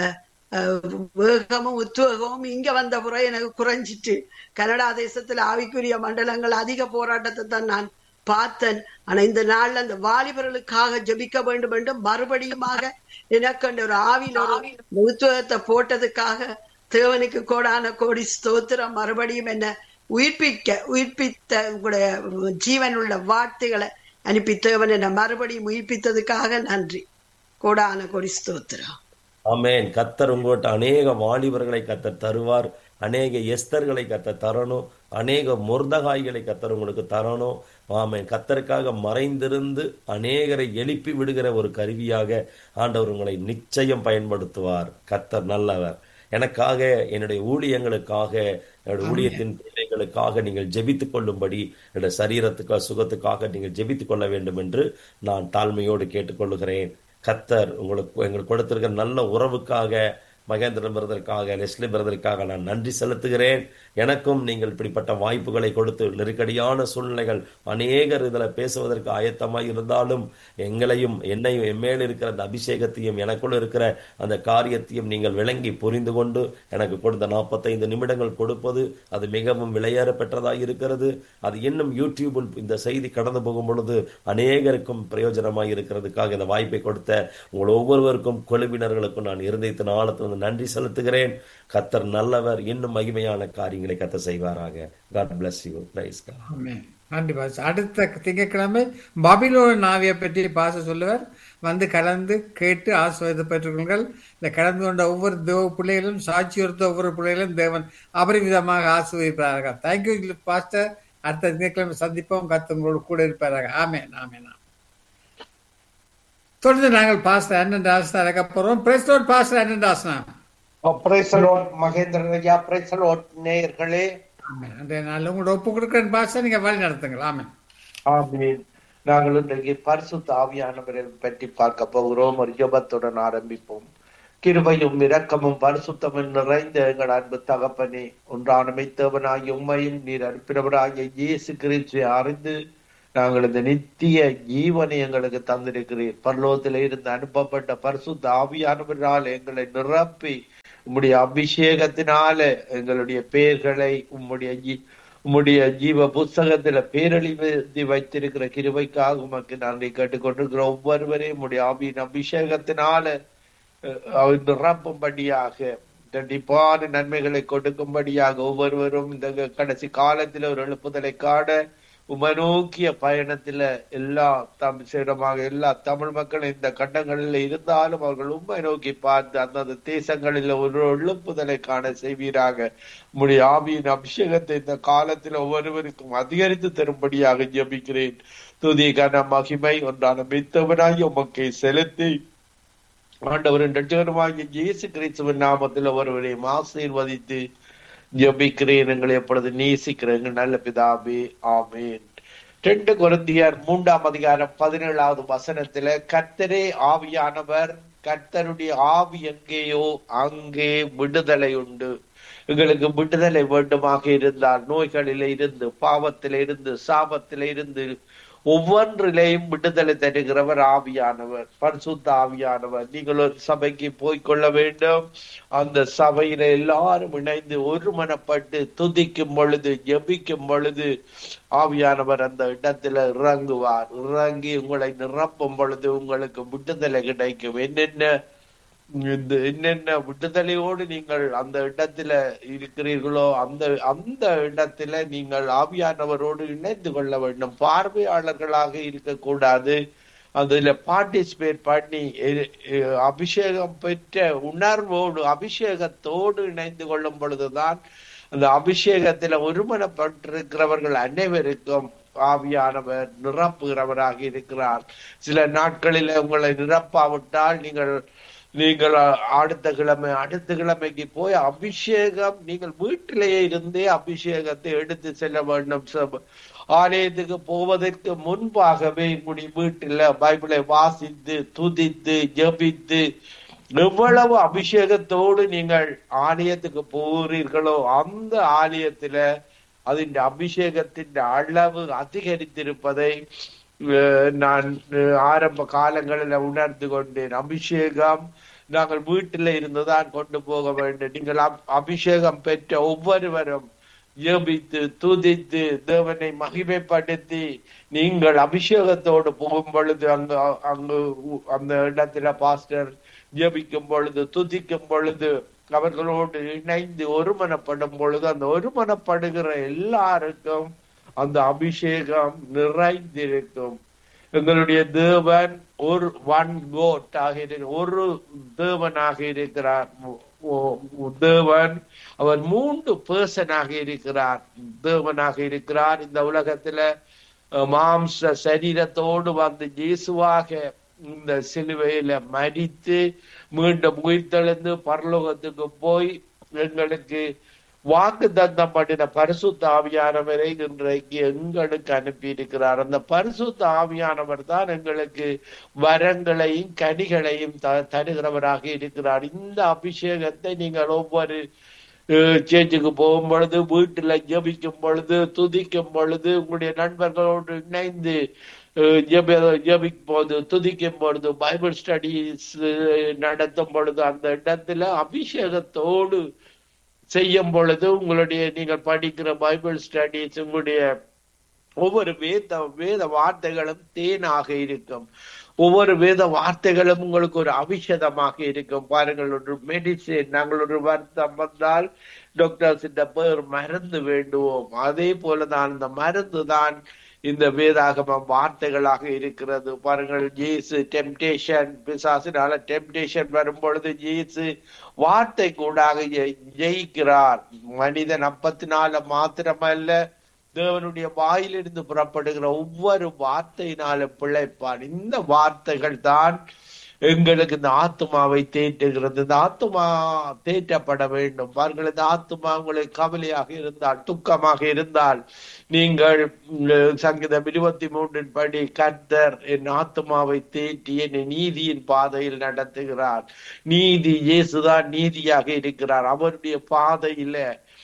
அஹ், வேகமும் உத்வேகமும் இங்க வந்த பிறகு எனக்கு குறைஞ்சிட்டு கனடா தேசத்துல ஆவிக்குரிய மண்டலங்கள் அதிக போராட்டத்தை தான் நான் பார்த்தேன் ஆனா இந்த நாள்ல அந்த வாலிபர்களுக்காக ஜெபிக்க வேண்டும் என்று மறுபடியுமாக எனக்கு அந்த ஒரு ஆவியில் ஒரு உத்வேகத்தை போட்டதுக்காக தேவனுக்கு கோடான கோடி ஸ்தோத்திரம் மறுபடியும் என்ன உயிர்ப்பிக்க உயிர்ப்பித்த உங்களுடைய ஜீவன் உள்ள வார்த்தைகளை அனுப்பி தேவன் என்ன மறுபடியும் உயிர்ப்பித்ததுக்காக நன்றி கோடான கோடி ஸ்தோத்திரம் ஆமென் கத்தர் உங்கள்கிட்ட அநேக வாலிபர்களை கத்தர் தருவார் அநேக எஸ்தர்களை கத்தர் தரணும் அநேக முர்தகாய்களை கத்தர் உங்களுக்கு தரணும் ஆமென் கத்தருக்காக மறைந்திருந்து அநேகரை எழுப்பி விடுகிற ஒரு கருவியாக ஆண்டவர் உங்களை நிச்சயம் பயன்படுத்துவார் கத்தர் நல்லவர் எனக்காக என்னுடைய ஊழியங்களுக்காக என்னுடைய ஊழியத்தின் பிள்ளைகளுக்காக நீங்கள் ஜெபித்துக் கொள்ளும்படி என்னுடைய சரீரத்துக்காக சுகத்துக்காக நீங்கள் ஜெபித்துக் கொள்ள வேண்டும் என்று நான் தாழ்மையோடு கேட்டுக்கொள்ளுகிறேன் கத்தர் உங்களுக்கு எங்களுக்கு கொடுத்திருக்கிற நல்ல உறவுக்காக மகேந்திரன் பிரதருக்காக லெஸ்லி பிரதருக்காக நான் நன்றி செலுத்துகிறேன் எனக்கும் நீங்கள் இப்படிப்பட்ட வாய்ப்புகளை கொடுத்து நெருக்கடியான சூழ்நிலைகள் அநேகர் இதில் பேசுவதற்கு ஆயத்தமாய் இருந்தாலும் எங்களையும் என்னையும் எம்மேல் இருக்கிற அந்த அபிஷேகத்தையும் எனக்குள்ள இருக்கிற அந்த காரியத்தையும் நீங்கள் விளங்கி புரிந்து கொண்டு எனக்கு கொடுத்த நாற்பத்தைந்து நிமிடங்கள் கொடுப்பது அது மிகவும் விலையேற பெற்றதாக இருக்கிறது அது இன்னும் யூடியூபில் இந்த செய்தி கடந்து போகும் பொழுது அநேகருக்கும் பிரயோஜனமாய் இருக்கிறதுக்காக இந்த வாய்ப்பை கொடுத்த உங்கள் ஒவ்வொருவருக்கும் குழுவினர்களுக்கும் நான் இருந்தயத்தின் ஆழத்திலிருந்து நன்றி செலுத்துகிறேன் கத்தர் நல்லவர் இன்னும் மகிமையான காரியங்களை கத்தர் செய்வாராக God bless you praise God ஆமென். நன்றி பாஸ் அடுத்த திங்கட்கிழமை பாபிலோன நாவியை பற்றி பாச சொல்லுவார் வந்து கலந்து கேட்டு ஆசிர்வாதம் பெற்றுக்கொள்ளுங்கள் இந்த கலந்து கொண்ட ஒவ்வொரு தேவ பிள்ளைகளும் சாட்சி ஒருத்த ஒவ்வொரு பிள்ளைகளும் தேவன் அபரிவிதமாக ஆசிர்வதிப்பார்கள் தேங்க்யூ பாஸ்டர் அடுத்த திங்கட்கிழமை சந்திப்போம் கத்தவங்களோடு கூட இருப்பாராக ஆமேன் ஆமேன் ஆமென். தொடர்ந்து நாங்கள் பாஸ்டர் அண்ணன் தாஸ் தான் இருக்க போறோம் பிரஸ்டோட் பாஸ்டர் அண்ணன் தாஸ்னா பிரைசலோட் மகேந்திரன் ஐயா பிரைசலோட் நேயர்களே ஆமென். அன்றைய நாள் உங்களோட ஒப்பு கொடுக்குறேன் பாஸ்டர் நீங்க வழி நடத்துங்கள் ஆமென் ஆமீன் நாங்கள் இன்றைக்கு பரிசுத்த ஆவியானவரை பற்றி பார்க்க போகிறோம் ஒரு ஜெபத்துடன் ஆரம்பிப்போம் கிருபையும் இரக்கமும் பரிசுத்தமும் நிறைந்த எங்கள் அன்பு தகப்பனே ஒன்றான மெய்த்தவனாய் உண்மையும் நீர் அனுப்பினவராகிய இயேசு கிறிஸ்துவை அறிந்து நாங்கள் இந்த நித்திய ஜீவனை எங்களுக்கு தந்திருக்கிறீர் பரலோகத்தில் இருந்து அனுப்பப்பட்ட பரிசுத்த ஆவியானவரால் எங்களை நிரப்பி உம்முடைய அபிஷேகத்தினால எங்களுடைய பெயர்களை உம்முடைய ஜீ- உம்முடைய ஜீவ புஸ்தகத்துல பேரழிவு வைத்திருக்கிற கிருபைக்காக உமக்கு நன்றி கேட்டுக்கொண்டிருக்கிற ஒவ்வொருவரையும் உம்முடைய ஆவியின் அபிஷேகத்தினால அஹ், அவர் நிரப்பும்படியாக கண்டிப்பான நன்மைகளை கொடுக்கும்படியாக ஒவ்வொருவரும் இந்த கடைசி காலத்தில் ஒரு எழுப்புதலை காண உமநோக்கிய பயணத்துல எல்லா தமிழமாக எல்லா தமிழ் மக்கள் இந்த கண்டங்களில் இருந்தாலும் அவர்கள் உண்மை நோக்கி பார்த்து அந்தந்த தேசங்களில் ஒரு எழுப்புதலை காண செய்வீராக உம்முடைய ஆவியின் அபிஷேகத்தை இந்த காலத்தில் ஒவ்வொருவருக்கும் அதிகரித்து தரும்படியாக ஜெபிக்கிறேன் துதி கன மகிமை ஒன்றான மித்தவனாய் உமக்கை செலுத்தி ஆண்டவரின் ரட்சகருமாகிய இயேசு கிறிஸ்துவின் நாமத்தில் ஒருவரையும் ஆசீர்வதித்து ஜெபிக்கிறேன் எங்களை எப்பொழுது நேசிக்கிறேன் எங்கள் நல்ல பிதாபே ஆமேன் ரெண்டு கொரிந்தியர் மூன்றாம் அதிகாரம் பதினேழாவது வசனத்துல கர்த்தரே ஆவியானவர் கர்த்தருடைய ஆவி எங்கேயோ அங்கே விடுதலை உண்டு எங்களுக்கு விடுதலை வேண்டுமாக இருந்தால் நோய்களில இருந்து பாவத்தில இருந்து சாபத்தில இருந்து ஒவ்வொன்றிலேயும் விடுதலை தருகிறவர் ஆவியானவர் பரிசுத்த ஆவியானவர் நீங்கள் ஒரு சபைக்கு போய்க்கொள்ள வேண்டும் அந்த சபையில எல்லாரும் இணைந்து ஒருமனப்பட்டு துதிக்கும் பொழுது ஜெபிக்கும் பொழுது ஆவியானவர் அந்த இடத்துல இறங்குவார் இறங்கி உங்களை நிரப்பும் பொழுது உங்களுக்கு விடுதலை கிடைக்கும் என்னென்ன இந்த என்னென்ன விடுதலையோடு நீங்கள் அந்த இடத்துல இருக்கிறீர்களோ அந்த அந்த இடத்துல நீங்கள் ஆவியானவரோடு இணைந்து கொள்ள வேண்டும் பார்வையாளர்களாக இருக்கக்கூடாது அதுல பார்ட்டிசிபேட் பண்ணி எ- எ- அபிஷேகம் பெற்ற உணர்வோடு அபிஷேகத்தோடு இணைந்து கொள்ளும் பொழுதுதான் அந்த அபிஷேகத்துல ஒருமனப்பட்டிருக்கிறவர்கள் அனைவருக்கும் ஆவியானவர் நிரப்புகிறவராக இருக்கிறார் சில நாட்களில் உங்களை நிரப்பாவிட்டால் நீங்கள் நீங்கள் அடுத்த கிழமை அடுத்த கிழமைக்கு போய் அபிஷேகம் நீங்கள் வீட்டிலேயே இருந்தே அபிஷேகத்தை எடுத்து செல்ல வேண்டும் சப- ஆலயத்துக்கு போவதற்கு முன்பாகவே உங்களுடைய வீட்டில் பைபிளை வாசித்து துதித்து ஜெபித்து எவ்வளவு அபிஷேகத்தோடு நீங்கள் ஆலயத்துக்கு போகிறீர்களோ அந்த ஆலயத்துல അതിന്റെ അഭിഷേകത്തിന്റെ അളവ് അധികരിത്തിരുപ്പதை ഏഹ്, நான் ഏഹ്, ஆரம்ப காலங்களில் உணர்ந்து கொண்டேன் அபிஷேகம் நாங்கள் வீட்டில இருந்துதான் கொண்டு போக வேண்டும் நீங்கள் அப்- அபிஷேகம் பெற்ற ஒவ்வொருவரும் ஜெபித்து துதித்து தேவனை மகிமைப்படுத்தி நீங்கள் அபிஷேகத்தோடு போகும் பொழுது அங்கு அங்கு உ- அந்த இடத்துல பாஸ்டர் ஜெபிக்கும் பொழுது துதிக்கும் பொழுது அவர்களோடு இணைந்து ஒருமனப்படும் பொழுது அந்த ஒருமனப்படுகிற எல்லாருக்கும் அந்த அபிஷேகம் நிறைந்திருக்கும் எங்களுடைய தேவன் ஒரு ஒன் கோட் ஆக இருக்கிற ஒரு தேவனாக இருக்கிறார் ஓ- ஓ- தேவன் அவர் மூன்று பேர்சனாக இருக்கிறார் தேவனாக இருக்கிறார் இந்த உலகத்துல அஹ், மாம்ச சரீரத்தோடு வந்து இயேசுவாக இந்த சிலுவையில மரித்து மீண்டும் உயிர்த்தெழுந்து பரலோகத்துக்கு போய் எங்களுக்கு வாக்கு தந்தம் பண்ணின பரிசுத்த ஆவியானவரை இன்றைக்கு எங்களுக்கு அனுப்பி இருக்கிறார் அந்த பரிசுத்த ஆவியானவர் தான் எங்களுக்கு வரங்களையும் கனிகளையும் த- தருகிறவராக இருக்கிறார் இந்த அபிஷேகத்தை நீங்கள் ஒவ்வொரு அஹ், சேர்ச்சுக்கு போகும் பொழுது வீட்டுல ஜெபிக்கும் பொழுது துதிக்கும் பொழுது உங்களுடைய நண்பர்களோடு இணைந்து அஹ், ஜெப ஜெபிக்கும் போது துதிக்கும் பொழுது பைபிள் ஸ்டடிஸ் நடத்தும் பொழுது அந்த இடத்துல அபிஷேகத்தோடு செய்யும் பொழுது உங்களுடைய நீங்கள் படிக்கிற பைபிள் ஸ்டடிஸ் உங்களுடைய ஒவ்வொரு வேத வேத வார்த்தைகளும் தேனாக இருக்கும் ஒவ்வொரு வேத வார்த்தைகளும் உங்களுக்கு ஒரு அபிஷேகமாக இருக்கும் பாருங்கள் ஒரு மெடிசின் நாங்கள் ஒரு வருத்தம் வந்தால் டாக்டர்ஸ் இந்த பேர் மருந்து வேண்டுவோம் அதே போலதான் இந்த மருந்து தான் இந்த வேதாகமம் வார்த்தைகளாக இருக்கிறது பாருங்கள் ஜேசு டெம்டேஷன் பிசாசினால டெம்டேஷன் வரும் பொழுது ஜேசு வார்த்தை கூடாக ஜெய்- ஜெயிக்கிறார் மனிதன் அப்பத்தினால மாத்திரமல்ல தேவனுடைய வாயிலிருந்து புறப்படுகிற ஒவ்வொரு வார்த்தையினால பிழைப்பான் இந்த வார்த்தைகள் தான் எங்களுக்கு இந்த ஆத்மாவை தேற்றுகிறது இந்த ஆத்மா தேற்றப்பட வேண்டும் பாருங்கள் இந்த ஆத்மா உங்களுக்கு கவலையாக இருந்தால் துக்கமாக இருந்தால் நீங்கள் உம், சங்கீதம் இருபத்தி மூன்றின் படி கர்த்தர் என் ஆத்மாவை தேற்றி என்னை நீதியின் பாதையில் நடத்துகிறார் நீதி இயேசுதான் நீதியாக இருக்கிறார் அவருடைய பாதையில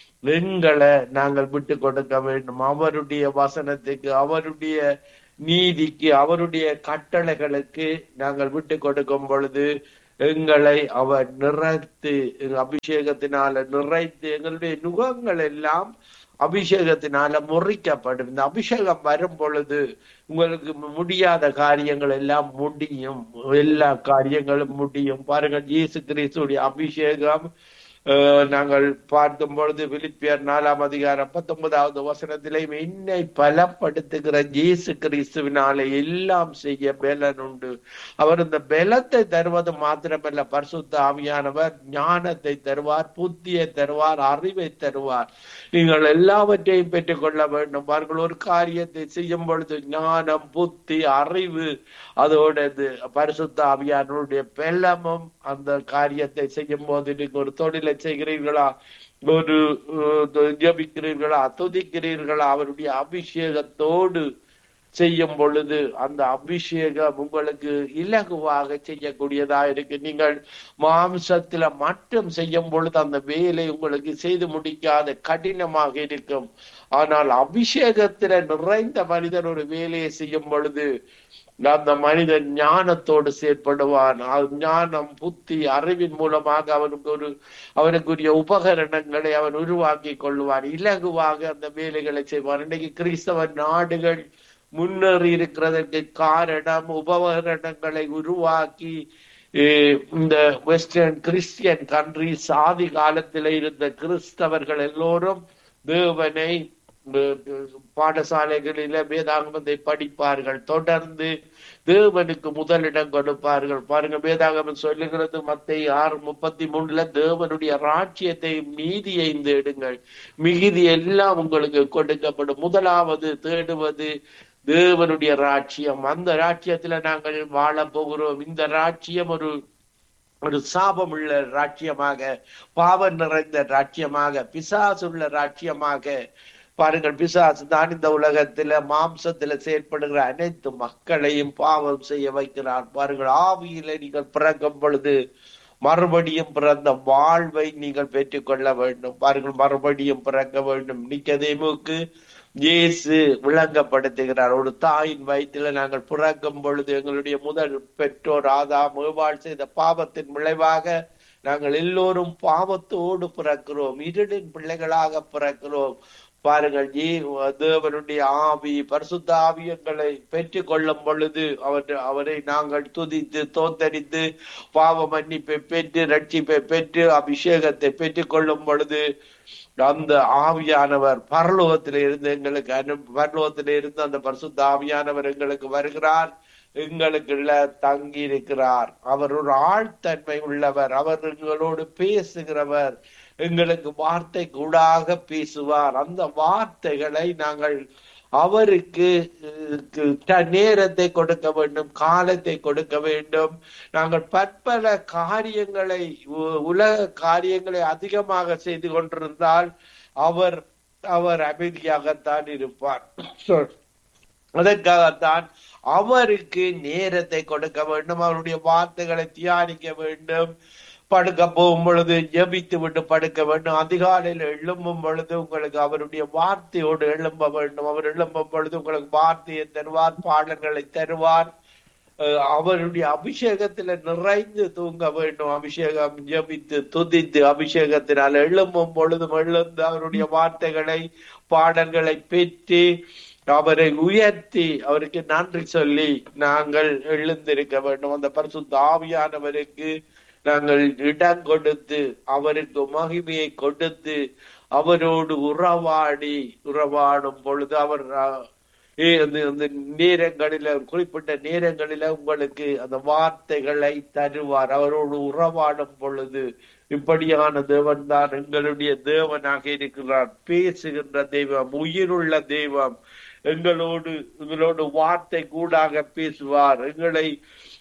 எங்களை நாங்கள் விட்டு கொடுக்க வேண்டும் அவருடைய வசனத்துக்கு அவருடைய நீதிக்கு அவருடைய கட்டளைகளுக்கு நாங்கள் விட்டு கொடுக்கும் பொழுது எங்களை அவர் நிறைத்து எங்க அபிஷேகத்தினால நிறைத்து எங்களுடைய நுகங்கள் எல்லாம் அபிஷேகத்தினால முறிக்கப்படும் இந்த அபிஷேகம் வரும் பொழுது உங்களுக்கு முடியாத காரியங்கள் எல்லாம் முடியும் எல்லா காரியங்களும் முடியும் பாருங்கள் இயேசு கிறிஸ்துடைய அபிஷேகம் அஹ், நாங்கள் பார்க்கும் பொழுது பிலிப்பியர் நாலாம் அதிகாரம் பத்தொன்பதாவது வசனத்திலே என்னை பலப்படுத்துகிற இயேசு கிறிஸ்துவினாலே எல்லாம் செய்ய பலன் உண்டு அவர் இந்த பலத்தை தருவது மாத்திரமல்ல பரிசுத்த ஆவியானவர் ஞானத்தை தருவார் புத்தியை தருவார் அறிவை தருவார் நீங்கள் எல்லாவற்றையும் பெற்றுக்கொள்ள வேண்டும் பாருங்கள் ஒரு காரியத்தை செய்யும் பொழுது ஞானம் புத்தி அறிவு அதோட இது பரிசுத்த ஆவியானவருடைய பெலமும் அந்த காரியத்தை செய்யும் போது நீங்க ஒரு தொழிலை செய்கிறீர்களா ஒரு அஹ், ஜெபிக்கிறீர்களா துதிக்கிறீர்களா அவருடைய அபிஷேகத்தோடு செய்யும் பொழுது அந்த அபிஷேகம் உங்களுக்கு இலகுவாக செய்யக்கூடியதா இருக்கு நீங்கள் மாம்சத்துல மட்டும் செய்யும் பொழுது அந்த வேலை உங்களுக்கு செய்து முடிக்காத கடினமாக இருக்கும் ஆனால் அபிஷேகத்துல நிறைந்த மனிதன் ஒரு வேலையை செய்யும் பொழுது அந்த மனிதன் ஞானத்தோடு செயற்படுவான் அது ஞானம் புத்தி அறிவின் மூலமாக அவனுக்கு ஒரு அவனுக்குரிய உபகரணங்களை அவன் உருவாக்கி கொள்வான் இலகுவாக அந்த வேலைகளை செய்வான் இன்னைக்கு கிறிஸ்தவ நாடுகள் முன்னேறி இருக்கிறதற்கு காரணம் உபகரணங்களை உருவாக்கி eh, இந்த வெஸ்டர்ன் கிறிஸ்டியன் கண்ட்ரி சாதி காலத்தில இருந்த கிறிஸ்தவர்கள் எல்லோரும் தேவனை அஹ், பாடசாலைகளில வேதாகமத்தை படிப்பார்கள் தொடர்ந்து தேவனுக்கு முதலிடம் கொடுப்பார்கள் பாருங்க வேதாகமம் சொல்லுகிறது மத்திய ஆறு முப்பத்தி மூணுல தேவனுடைய ராஜ்யத்தையும் நீதியையும் தேடுங்கள் மிகுதி எல்லாம் உங்களுக்கு கொடுக்கப்படும் முதலாவது தேடுவது தேவனுடைய ராஜ்யம் அந்த ராஜ்யத்துல நாங்கள் வாழ போகிறோம் இந்த ராஜ்யம் ஒரு ஒரு சாபமுள்ள ராஜ்யமாக பாவம் நிறைந்த ராஜ்யமாக பிசாசுள்ள ராஜ்யமாக பாருங்கள் பிசாசு தான் இந்த உலகத்துல மாம்சத்துல செயற்படுகிற அனைத்து மக்களையும் பாவம் செய்ய வைக்கிறார் பாருங்கள் ஆவியில நீங்கள் பிறக்கும் பொழுது மறுபடியும் பிறந்த வாழ்வை நீங்கள் பெற்றுக்கொள்ள வேண்டும் பாருங்கள் மறுபடியும் பிறக்க வேண்டும் நிக்கதேமுக்கு இயேசு விளங்கப்படுத்துகிறார் ஒரு தாயின் வயிற்றில நாங்கள் பிறக்கும் பொழுது எங்களுடைய முதல் பெற்றோர் ஆதாம் ஏவாள் செய்த பாவத்தின் விளைவாக நாங்கள் எல்லோரும் பாவத்தோடு பிறக்கிறோம் இருளின் பிள்ளைகளாக பிறக்கிறோம் பாருங்கள் ஜீ- தேவனுடைய ஆவி பரிசுத்த ஆவியங்களை பெற்றுக் கொள்ளும் பொழுது அவர் அவரை நாங்கள் துதித்து தோத்தரித்து பாவ மன்னிப்பை பெற்று ரட்சிப்பை பெற்று அபிஷேகத்தை பெற்றுக் கொள்ளும் பொழுது அந்த ஆவியானவர் பரலோகத்தில இருந்து எங்களுக்கு அனு பரலோகத்தில இருந்து அந்த பரிசுத்த ஆவியானவர் எங்களுக்கு வருகிறார் எங்களுக்குள்ள தங்கி இருக்கிறார் அவர் ஒரு ஆழ்த்தன்மை உள்ளவர் அவர் எங்களோடு பேசுகிறவர் எங்களுக்கு வார்த்தை கூடாக பேசுவார் அந்த வார்த்தைகளை நாங்கள் அவருக்கு அஹ், க- நேரத்தை கொடுக்க வேண்டும் காலத்தை கொடுக்க வேண்டும் நாங்கள் பற்பல காரியங்களை உ- உலக காரியங்களை அதிகமாக செய்து கொண்டிருந்தால் அவர் அவர் அமைதியாகத்தான் இருப்பார் சொல். அதற்காகத்தான் அவருக்கு நேரத்தை கொடுக்க வேண்டும் அவருடைய வார்த்தைகளை தியானிக்க வேண்டும் படுக்க போகும் பொழுது ஜெபித்து விட்டு படுக்க வேண்டும் அதிகாலையில் எழும்பும் பொழுது உங்களுக்கு அவருடைய வார்த்தையோடு எழும்ப வேண்டும் அவர் எழும்பும் பொழுது உங்களுக்கு வார்த்தையை தருவார் பாடல்களை தருவார் அஹ் அவருடைய அபிஷேகத்துல நிறைந்து தூங்க வேண்டும் அபிஷேகம் ஜபித்து துதித்து அபிஷேகத்தினால் எழும்பும் பொழுதும் எழுந்து அவருடைய வார்த்தைகளை பாடல்களை பெற்று அவரை உயர்த்தி அவருக்கு நன்றி சொல்லி நாங்கள் எழுந்திருக்க வேண்டும் அந்த பரிசுத்த ஆவியானவருக்கு நாங்கள் இடம் கொடுத்து அவருக்கு மகிமையை கொடுத்து அவரோடு உறவாடி உறவாடும் பொழுது அவர் அஹ், ஏ, அந்த அந்த நேரங்களில குறிப்பிட்ட நேரங்களில உங்களுக்கு அந்த வார்த்தைகளை தருவார் அவரோடு உறவாடும் பொழுது இப்படியான தேவன் தான் எங்களுடைய தேவனாக இருக்கிறார் பேசுகின்ற தெய்வம் உயிருள்ள தெய்வம் எங்களோடு எங்களோடு வார்த்தை கூடாக பேசுவார் எங்களை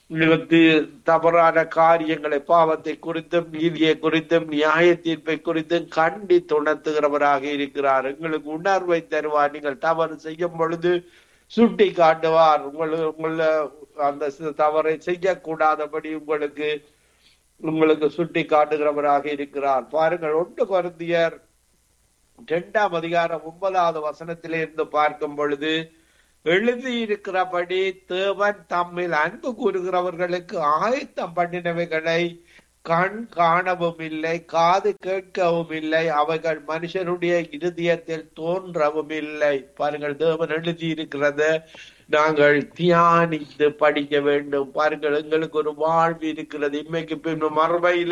நிகழ்த்து தவறான காரியங்களை பாவத்தை குறித்தும் நீதியை குறித்தும் நியாய தீர்ப்பை குறித்தும் கண்டி துணர்த்துகிறவராக இருக்கிறார் எங்களுக்கு உணர்வை தருவார் நீங்கள் தவறு செய்யும் பொழுது சுட்டி காட்டுவார் உங்களை உங்களை அந்த சி- தவறை செய்யக்கூடாதபடி உங்களுக்கு உங்களுக்கு சுட்டி காட்டுகிறவராக இருக்கிறார் பாருங்கள் ஒன்று கொருந்தியர் இரண்டாம் அதிகாரம் ஒன்பதாவது வசனத்திலே இருந்து பார்க்கும் பொழுது எழுதியிருக்கிறபடி தேவன் தம்மில் அன்பு கூறுகிறவர்களுக்கு ஆயத்தம் பண்ணினவைகளை கண் காணவும் இல்லை காது கேட்கவும் இல்லை அவைகள் மனுஷனுடைய இருதயத்தில் தோன்றவும் இல்லை பாருங்கள் தேவன் எழுதியிருக்கிறத நாங்கள் தியானித்து படிக்க வேண்டும் பாருங்கள் எங்களுக்கு ஒரு வாழ்வு இருக்கிறது இன்மைக்கு பின் மறுமையில